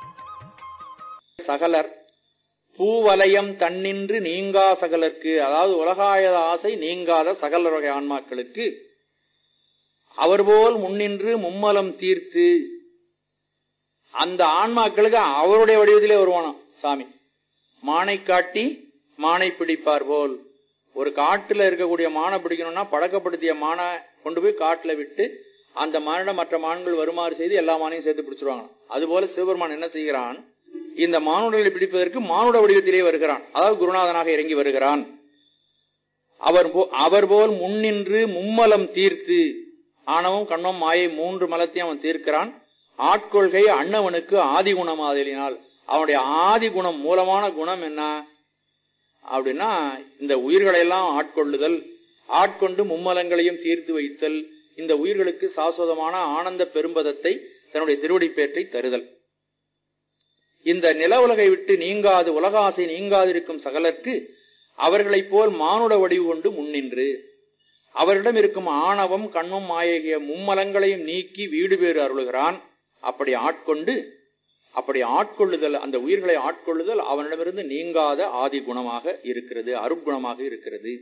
சகலர் பூவலயம் தன்னின்று நீங்கா சகலருக்கு அதாவது உலகாயத ஆசை நீங்காத சகலர் வகை ஆன்மாக்களுக்கு அவர்போல் முன்னின்று மும்மலம் தீர்த்து அந்த ஆன்மாக்களுக்கு அவருடைய வடிவத்திலே வருவானாம் சாமி மானை காட்டி மானை பிடிப்பார் போல் ஒரு காட்டுல இருக்கக்கூடிய மானை பிடிக்கணும்னா பழக்கப்படுத்திய மானை கொண்டு போய் காட்டுல விட்டு அந்த மானிடம் மற்ற மான்கள் வருமாறு செய்து எல்லா மானையும் சேர்த்து பிடிச்சிருவாங்க அதுபோல சிவபெருமான் என்ன செய்கிறான் இந்த மானுடங்களை பிடிப்பதற்கு மானுட வடிவத்திலே வருகிறான் அதாவது குருநாதனாக இறங்கி வருகிறான் அவர் அவர் போல் முன்னின்று மும்மலம் தீர்த்து ஆணவம் கண்ணம் மாயை மூன்று மலத்தையும் அவன் தீர்க்கிறான் ஆட்கொள்கை அண்ணவனுக்கு ஆதி குணம் ஆதலினால் அவனுடைய ஆதி குணம் மூலமான குணம் என்ன அப்படின்னா இந்த உயிர்களை எல்லாம் ஆட்கொள்ளுதல் ஆட்கொண்டு மும்மலங்களையும் தீர்த்து வைத்தல் இந்த உயிர்களுக்கு சாஸ்வதமான ஆனந்த பெரும்பதத்தை தன்னுடைய திருவடிப்பேற்றை தருதல் இந்த நில உலகை விட்டு நீங்காது உலகாசை நீங்காதிருக்கும் சகலர்க்கு அவர்களைப் போல் மானுட வடிவு கொண்டு முன்னின்று அவரிடம் இருக்கும் ஆணவம் கண்ணும் மாயகிய மும்மலங்களையும் நீக்கி வீடு பேறு அருளுகிறான் அப்படி ஆட்கொண்டு அப்படி ஆட்கொள்ளுதல் அந்த உயிர்களை ஆட்கொள்ளுதல் அவனிடமிருந்து நீங்காத ஆதி குணமாக இருக்கிறது அருட்குணமாக இருக்கிறது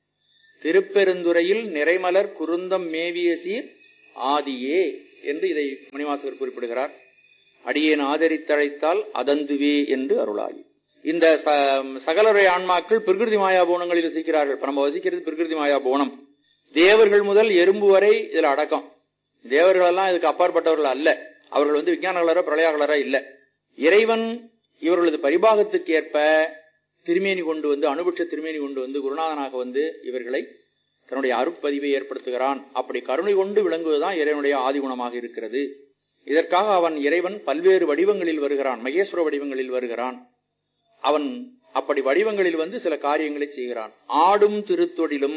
திருப்பெருந்துறையில் நிறைமலர் குருந்தம் மேவிய சீர் ஆதியே என்று இதை மணிவாசகர் குறிப்பிடுகிறார் அடியேன் ஆதரித்தழைத்தால் அதந்துவே என்று அருளாய் இந்த ச- சகலரை ஆன்மாக்கள் பிரகிருதி மாயா போனங்களில் வசிக்கிறார்கள் இப்ப நம்ம வசிக்கிறது பிரகிருதி மாயா போனம் தேவர்கள் முதல் எறும்பு வரை இதுல அடக்கம் தேவர்கள் எல்லாம் இதுக்கு அப்பாற்பட்டவர்கள் அல்ல அவர்கள் வந்து விஞ்ஞானகளரோ பிரளயாகளரோ இல்ல இறைவன் இவர்களது பரிபாகத்துக்கு ஏற்ப திருமேனி கொண்டு வந்து அனுபட்ச திருமேனி கொண்டு வந்து குருநாதனாக வந்து இவர்களை தன்னுடைய அருட்பதிவை ஏற்படுத்துகிறான் அப்படி கருணை கொண்டு விளங்குவதுதான் இறைவனுடைய ஆதிகுணமாக இருக்கிறது இதற்காக அவன் இறைவன் பல்வேறு வடிவங்களில் வருகிறான் மகேஸ்வர வடிவங்களில் வருகிறான் அவன் அப்படி வடிவங்களில் வந்து சில காரியங்களை செய்கிறான் ஆடும் திருத்தொடிலும்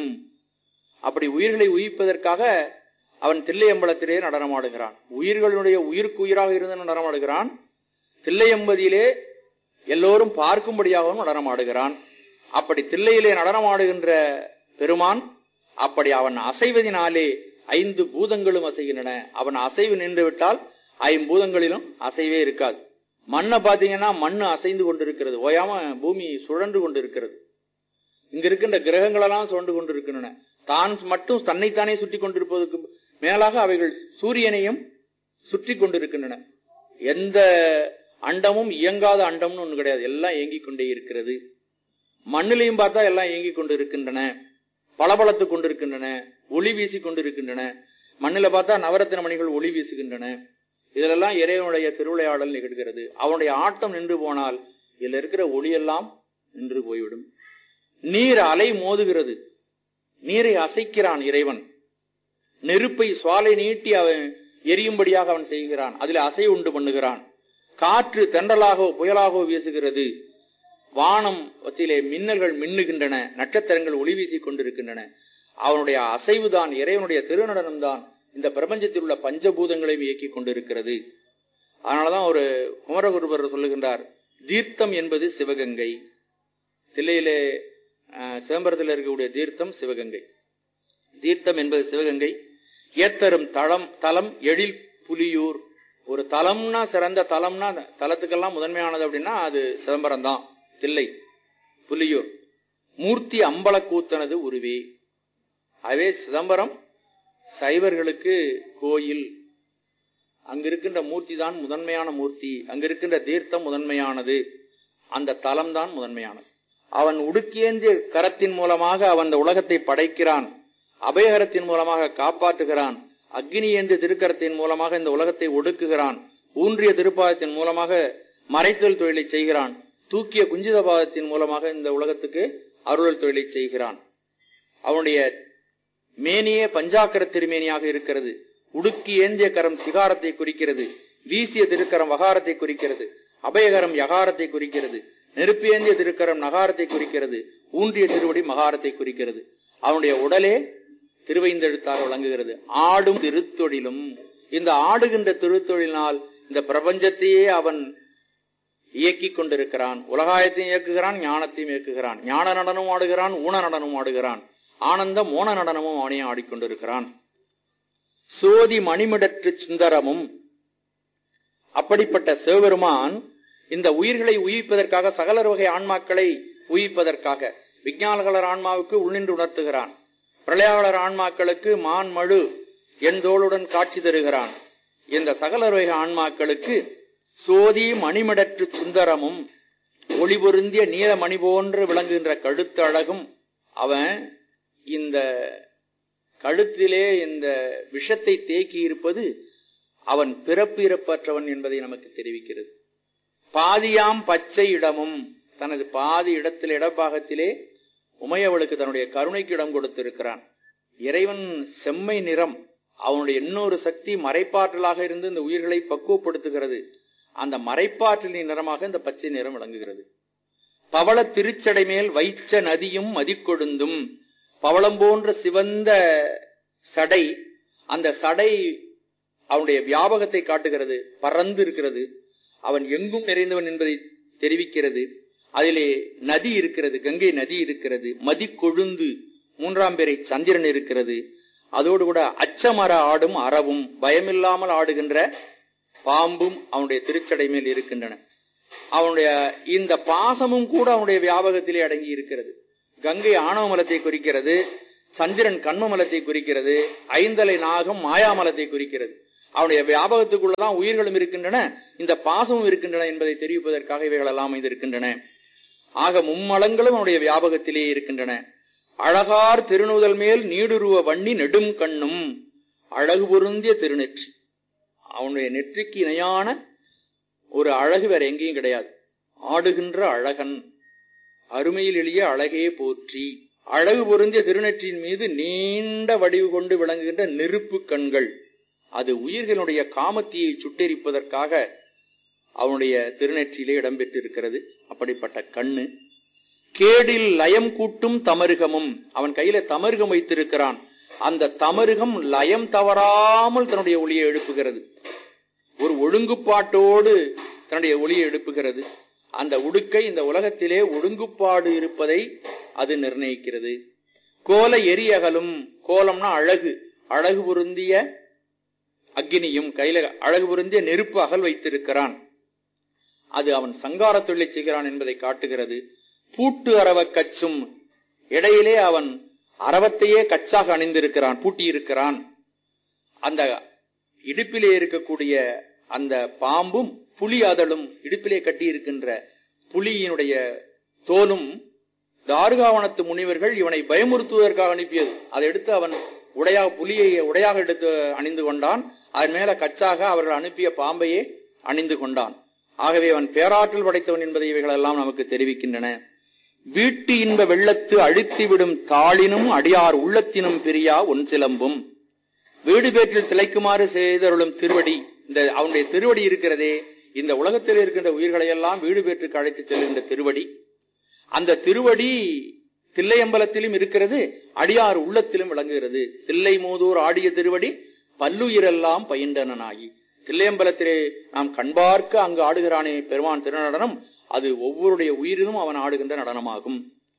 அப்படி உயிர்களை உயிர்ப்பதற்காக அவன் தில்லையம்பலத்திலே நடனமாடுகிறான் உயிர்களுடைய உயிருக்கு உயிராக இருந்து நடனமாடுகிறான் தில்லையம்பதியிலே எல்லோரும் பார்க்கும்படியாகவும் நடனமாடுகிறான் அப்படி தில்லையிலே நடனமாடுகின்ற பெருமான் அப்படி அவன் அசைவதினாலே ஐந்து பூதங்களும் அசைகின்றன அவன் அசைவு நின்று விட்டால் ஐம்பூதங்களிலும் அசைவே இருக்காது மண்ணை பாத்தீங்கன்னா மண்ணு அசைந்து கொண்டிருக்கிறது ஓயாம பூமி சுழன்று கொண்டிருக்கிறது இங்க இருக்கின்ற கிரகங்கள் எல்லாம் சுழன்று கொண்டிருக்கின்றன தான் மட்டும் தன்னைத்தானே சுற்றி கொண்டிருப்பதற்கு மேலாக அவைகள் சூரியனையும் சுற்றி கொண்டிருக்கின்றன எந்த அண்டமும் இயங்காத அண்டம்னு ஒண்ணு கிடையாது எல்லாம் இயங்கிக் கொண்டே இருக்கிறது மண்ணிலையும் பார்த்தா எல்லாம் இயங்கிக் கொண்டு இருக்கின்றன பளபளத்துக் கொண்டிருக்கின்றன ஒளி வீசிக் கொண்டிருக்கின்றன மண்ணில பார்த்தா நவரத்தின மணிகள் ஒளி வீசுகின்றன இதிலெல்லாம் இறைவனுடைய திருவிளையாடல் நிகழ்கிறது அவனுடைய ஆட்டம் நின்று போனால் இதுல இருக்கிற ஒளியெல்லாம் நின்று போய்விடும் நீர் அலை மோதுகிறது நீரை அசைக்கிறான் இறைவன் நெருப்பை சுவாலை நீட்டி அவன் எரியும்படியாக அவன் செய்கிறான் அதில் அசை உண்டு பண்ணுகிறான் காற்று தென்றலாகவோ புயலாகவோ வீசுகிறது வானம் வத்திலே மின்னல்கள் மின்னுகின்றன நட்சத்திரங்கள் ஒளி வீசிக் கொண்டிருக்கின்றன அவனுடைய அசைவுதான் இறைவனுடைய திருநடனம் தான் இந்த பிரபஞ்சத்தில் உள்ள பஞ்சபூதங்களையும் இயக்கிக் கொண்டிருக்கிறது அதனாலதான் ஒரு குமரகுருபர் சொல்லுகின்றார் தீர்த்தம் என்பது சிவகங்கை தில்லையிலே அஹ், சிதம்பரத்தில் இருக்கக்கூடிய தீர்த்தம் சிவகங்கை தீர்த்தம் என்பது சிவகங்கை ஏத்தரும் தளம் தலம் எழில் புலியூர் ஒரு தலம்னா சிறந்த தலம்னா தலத்துக்கெல்லாம் முதன்மையானது அப்படின்னா அது சிதம்பரம் தான் தில்லை புலியூர் மூர்த்தி அம்பலக்கூத்தனது உருவே அதே சிதம்பரம் சைவர்களுக்கு கோயில் அங்க இருக்கின்ற மூர்த்தி தான் முதன்மையான மூர்த்தி அங்க இருக்கின்ற தீர்த்தம் முதன்மையானது அந்த தலம் தான் முதன்மையானது அவன் உடுக்கியேந்திய கரத்தின் மூலமாக அவன் அந்த உலகத்தை படைக்கிறான் அபயகரத்தின் மூலமாக காப்பாற்றுகிறான் அக்னி ஏந்திய திருக்கரத்தின் மூலமாக இந்த உலகத்தை ஒடுக்குகிறான் ஊன்றிய திருப்பாதத்தின் மூலமாக மறைத்தல் தொழிலை செய்கிறான் தூக்கிய குஞ்சித பாதத்தின் மூலமாக இந்த உலகத்துக்கு அருளல் தொழிலை செய்கிறான் அவனுடைய மேனியே பஞ்சாக்கர திருமேனியாக இருக்கிறது உடுக்கி ஏந்திய கரம் சிகாரத்தை குறிக்கிறது வீசிய திருக்கரம் வகாரத்தை குறிக்கிறது அபயகரம் யகாரத்தை குறிக்கிறது நெருப்பு ஏந்திய திருக்கரம் நகாரத்தை குறிக்கிறது ஊன்றிய திருவடி மகாரத்தை குறிக்கிறது அவனுடைய உடலே திருவைந்தெழுத்தாக விளங்குகிறது ஆடும் திருத்தொழிலும் இந்த ஆடுகின்ற திருத்தொழிலினால் இந்த பிரபஞ்சத்தையே அவன் இயக்கிக் கொண்டிருக்கிறான் உலகாயத்தையும் இயக்குகிறான் ஞானத்தையும் இயக்குகிறான் ஞான நடனமும் ஆடுகிறான் ஊன நடனமும் ஆடுகிறான் ஆனந்த மோன நடனமும் அவனே ஆடிக்கொண்டிருக்கிறான் சோதி மணிமிடற்று சுந்தரமும் அப்படிப்பட்ட சிவபெருமான் இந்த உயிர்களை உயிர்ப்பதற்காக சகலர் வகை ஆன்மாக்களை உயிர்ப்பதற்காக விஞ்ஞானகலர் ஆன்மாவுக்கு உள்நின்று உணர்த்துகிறான் பிரளயாளர் ஆன்மாக்களுக்கு மான் மழு எந்தோளுடன் காட்சி தருகிறான் இந்த சகலர் வகை ஆன்மாக்களுக்கு சோதி மணிமிடற்று சுந்தரமும் ஒளி பொருந்திய நீலமணி போன்று விளங்குகின்ற கழுத்து அழகும் அவன் இந்த கழுத்திலே இந்த விஷத்தை தேக்கி இருப்பது அவன் பிறப்பு இறப்பற்றவன் என்பதை நமக்கு தெரிவிக்கிறது பாதியாம் பச்சை இடமும் தனது பாதி இடத்தில் இடப்பாகத்திலே உமையவளுக்கு தன்னுடைய கருணைக்கு இடம் கொடுத்திருக்கிறான் இறைவன் செம்மை நிறம் அவனுடைய இன்னொரு சக்தி மறைப்பாற்றலாக இருந்து இந்த உயிர்களை பக்குவப்படுத்துகிறது அந்த மறைப்பாற்றலின் நிறமாக இந்த பச்சை நிறம் விளங்குகிறது பவள திருச்சடை மேல் வைச்ச நதியும் மதிக்கொழுந்தும் பவளம் போன்ற சிவந்த சடை அந்த சடை அவனுடைய வியாபகத்தை காட்டுகிறது பறந்து இருக்கிறது அவன் எங்கும் நிறைந்தவன் என்பதை தெரிவிக்கிறது அதிலே நதி இருக்கிறது கங்கை நதி இருக்கிறது மதி கொழுந்து மூன்றாம் பேரை சந்திரன் இருக்கிறது அதோடு கூட அச்சமர ஆடும் அறவும் பயமில்லாமல் ஆடுகின்ற பாம்பும் அவனுடைய திருச்சடை மேல் இருக்கின்றன அவனுடைய இந்த பாசமும் கூட அவனுடைய வியாபகத்திலே அடங்கி இருக்கிறது கங்கை ஆணவ மலத்தை குறிக்கிறது சந்திரன் கண்ம மலத்தை குறிக்கிறது ஐந்தலை நாகம் மாயாமலத்தை குறிக்கிறது அவனுடைய வியாபகத்துக்குள்ளதான் உயிர்களும் இருக்கின்றன இந்த பாசமும் இருக்கின்றன என்பதை தெரிவிப்பதற்காக இவைகள் எல்லாம் அமைந்திருக்கின்றன ஆக மும்மலங்களும் அவனுடைய வியாபகத்திலே இருக்கின்றன அழகார் திருநுதல் மேல் நீடுருவ வண்ணி நெடும் கண்ணும் அழகு பொருந்திய திருநெற்றி அவனுடைய நெற்றிக்கு இணையான ஒரு அழகு வேற எங்கேயும் கிடையாது ஆடுகின்ற அழகன் அருமையில் எளிய அழகே போற்றி அழகு பொருந்திய திருநெற்றியின் மீது நீண்ட வடிவு கொண்டு விளங்குகின்ற நெருப்பு கண்கள் அது உயிர்களுடைய காமத்தியை சுட்டெரிப்பதற்காக அவனுடைய திருநெற்றியிலே இடம்பெற்றிருக்கிறது அப்படிப்பட்ட கண்ணு கேடில் லயம் கூட்டும் தமருகமும் அவன் கையில தமருகம் வைத்திருக்கிறான் அந்த தமருகம் லயம் தவறாமல் தன்னுடைய ஒளியை எழுப்புகிறது ஒரு ஒழுங்குப்பாட்டோடு தன்னுடைய ஒளியை எழுப்புகிறது அந்த உடுக்கை இந்த உலகத்திலே ஒழுங்குப்பாடு இருப்பதை அது நிர்ணயிக்கிறது கோல எரியகலும் கோலம்னா அழகு அழகு பொருந்திய அக்னியும் கையில அழகு பொருந்திய நெருப்பு அகல் வைத்திருக்கிறான் அது அவன் சங்கார தொழிலை செய்கிறான் என்பதை காட்டுகிறது பூட்டு அரவ கச்சும் இடையிலே அவன் அரவத்தையே கச்சாக அணிந்திருக்கிறான் பூட்டியிருக்கிறான் அந்த இடுப்பிலே இருக்கக்கூடிய அந்த பாம்பும் புலி அதழும் இடுப்பிலே கட்டியிருக்கின்ற புலியினுடைய தோலும் தாருகாவனத்து முனிவர்கள் இவனை பயமுறுத்துவதற்காக அனுப்பியது அதை எடுத்து அவன் உடையாக புலியை உடையாக எடுத்து அணிந்து கொண்டான் அதன் மேல கச்சாக அவர்கள் அனுப்பிய பாம்பையே அணிந்து கொண்டான் ஆகவே அவன் பேராற்றல் படைத்தவன் என்பதை இவைகள் எல்லாம் நமக்கு தெரிவிக்கின்றன வீட்டு இன்ப வெள்ளத்து அழுத்திவிடும் தாளினும் அடியார் உள்ளத்தினும் பிரியா ஒன் சிலம்பும் வீடு பேற்றில் திளைக்குமாறு செய்தருளும் திருவடி இந்த அவனுடைய திருவடி இருக்கிறதே இந்த உலகத்தில் இருக்கின்ற உயிர்களை எல்லாம் வீடு பேற்றுக்கு அழைத்து செல்கின்ற திருவடி அந்த திருவடி தில்லையம்பலத்திலும் இருக்கிறது அடியார் உள்ளத்திலும் விளங்குகிறது தில்லை மூதூர் ஆடிய திருவடி பல்லுயிரெல்லாம் பயின்றனாகி தில்லையம்பலத்திலே நாம் கண்பார்க்க அங்கு ஆடுகிறானே பெருமான் திருநடனம் அது ஒவ்வொருடைய உயிரிலும் அவன் ஆடுகின்ற நடனமாகும்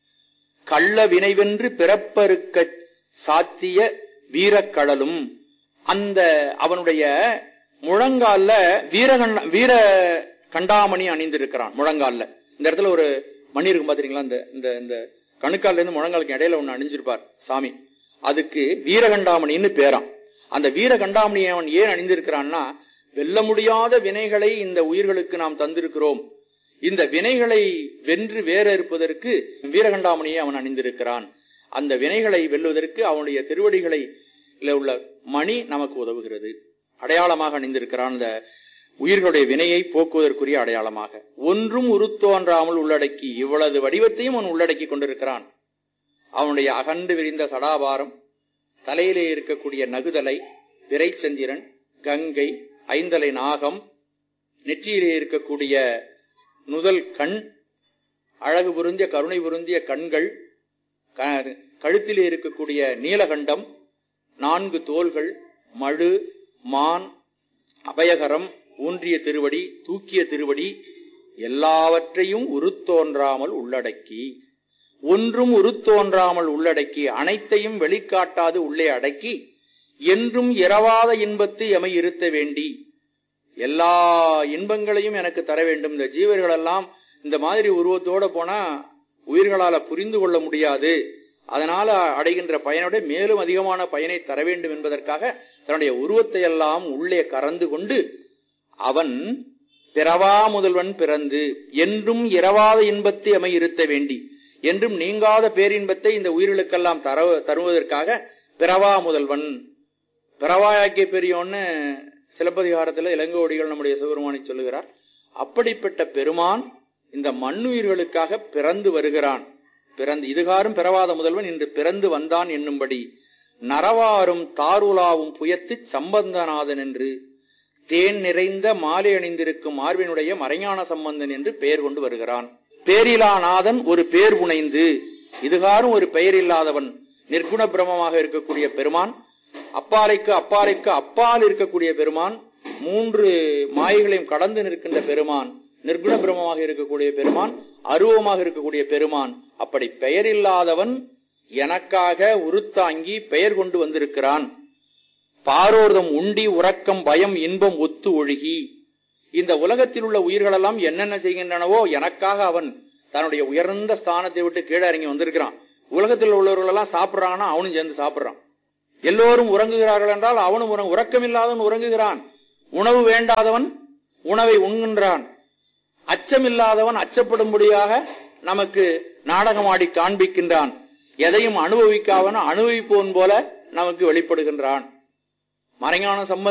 கள்ள வினைவென்று பிறப்பறுக்க சாத்திய வீரக்கடலும் அந்த அவனுடைய முழங்கால்ல வீரகண்ட வீர கண்டாமணி அணிந்திருக்கிறான் முழங்கால்ல இந்த இடத்துல ஒரு மணி இருக்கும் பாத்தீங்களா இந்த இந்த இந்த கணுக்கால்ல இருந்து முழங்காலுக்கு இடையில ஒண்ணு அணிஞ்சிருப்பார் சாமி அதுக்கு வீரகண்டாமணின்னு பேராம் அந்த வீரகண்டாமணியை அவன் ஏன் அணிந்திருக்கிறான்னா வெல்ல முடியாத வினைகளை இந்த உயிர்களுக்கு நாம் தந்திருக்கிறோம் இந்த வினைகளை வென்று வேற இருப்பதற்கு வீரகண்டாமணியை அவன் அணிந்திருக்கிறான் அந்த வினைகளை வெல்வதற்கு அவனுடைய திருவடிகளை உள்ள மணி நமக்கு உதவுகிறது அடையாளமாக அணிந்திருக்கிறான் அந்த உயிர்களுடைய வினையை போக்குவதற்குரிய அடையாளமாக ஒன்றும் உருத்தோன்றாமல் உள்ளடக்கி இவ்வளவு வடிவத்தையும் அவன் உள்ளடக்கி கொண்டிருக்கிறான் அவனுடைய அகண்டு விரிந்த சடாபாரம் தலையிலே இருக்கக்கூடிய நகுதலை விரைச்சந்திரன் கங்கை ஐந்தலை நாகம் நெற்றியிலே இருக்கக்கூடிய நுதல் கண் அழகு பொருந்திய கருணை பொருந்திய கண்கள் கழுத்திலே இருக்கக்கூடிய நீலகண்டம் நான்கு தோள்கள் மழு மான் அபயகரம் ஊன்றிய திருவடி தூக்கிய திருவடி எல்லாவற்றையும் உருத்தோன்றாமல் உள்ளடக்கி ஒன்றும் உருத்தோன்றாமல் உள்ளடக்கி அனைத்தையும் வெளிக்காட்டாது உள்ளே அடக்கி என்றும் இரவாத இன்பத்து எமை இருத்த வேண்டி எல்லா இன்பங்களையும் எனக்கு தர வேண்டும் இந்த ஜீவர்கள் எல்லாம் இந்த மாதிரி உருவத்தோட போனா உயிர்களால புரிந்து கொள்ள முடியாது அதனால அடைகின்ற பயனோட மேலும் அதிகமான பயனை தர வேண்டும் என்பதற்காக தன்னுடைய உருவத்தை எல்லாம் உள்ளே கறந்து கொண்டு அவன் பிறவா முதல்வன் பிறந்து என்றும் இரவாத இன்பத்தை அமை இருத்த வேண்டி என்றும் நீங்காத பேரின்பத்தை இந்த உயிர்களுக்கெல்லாம் தர தருவதற்காக பிறவா முதல்வன் பிறவாயாக்கிய பெரியோன்னு சிலப்பதிகாரத்தில் இளங்கோடிகள் நம்முடைய சிவபெருமானை சொல்லுகிறார் அப்படிப்பட்ட பெருமான் இந்த மண்ணுயிர்களுக்காக பிறந்து வருகிறான் பிறந்து இதுகாரும் பிறவாத முதல்வன் இன்று பிறந்து வந்தான் என்னும்படி நரவாரும் தாருலாவும் புயத்து சம்பந்தநாதன் என்று தேன் நிறைந்த மாலை அணிந்திருக்கும் மார்பினுடைய மறைஞான சம்பந்தன் என்று பெயர் கொண்டு வருகிறான் பேரிலாநாதன் ஒரு பேர் புனைந்து இதுகாரும் ஒரு பெயர் இல்லாதவன் நிர்குண பிரமமாக இருக்கக்கூடிய பெருமான் அப்பாலைக்கு அப்பாலைக்கு அப்பால் இருக்கக்கூடிய பெருமான் மூன்று மாயைகளையும் கடந்து நிற்கின்ற பெருமான் நிர்குண பிரமமாக இருக்கக்கூடிய பெருமான் அருவமாக இருக்கக்கூடிய பெருமான் அப்படி பெயர் இல்லாதவன் எனக்காக உருத்தாங்கி பெயர் கொண்டு வந்திருக்கிறான் பாரோர்தம் உண்டி உறக்கம் பயம் இன்பம் ஒத்து ஒழுகி இந்த உலகத்தில் உள்ள உயிர்களெல்லாம் என்னென்ன செய்கின்றனவோ எனக்காக அவன் தன்னுடைய உயர்ந்த ஸ்தானத்தை விட்டு கீழே இறங்கி வந்திருக்கிறான் உலகத்தில் உள்ளவர்கள் எல்லாம் சாப்பிடுறாங்கன்னா அவனும் சேர்ந்து சாப்பிடுறான் எல்லோரும் உறங்குகிறார்கள் என்றால் அவனும் உறங்கு உறக்கமில்லாதவன் உறங்குகிறான் உணவு வேண்டாதவன் உணவை உண்கின்றான் அச்சமில்லாதவன் அச்சப்படும்படியாக நமக்கு நாடகமாடி காண்பிக்கின்றான் எதையும் அனுபவிக்காதவன் அனுபவிப்பவன் போல நமக்கு வெளிப்படுகின்றான் மறைஞான சம்பந்த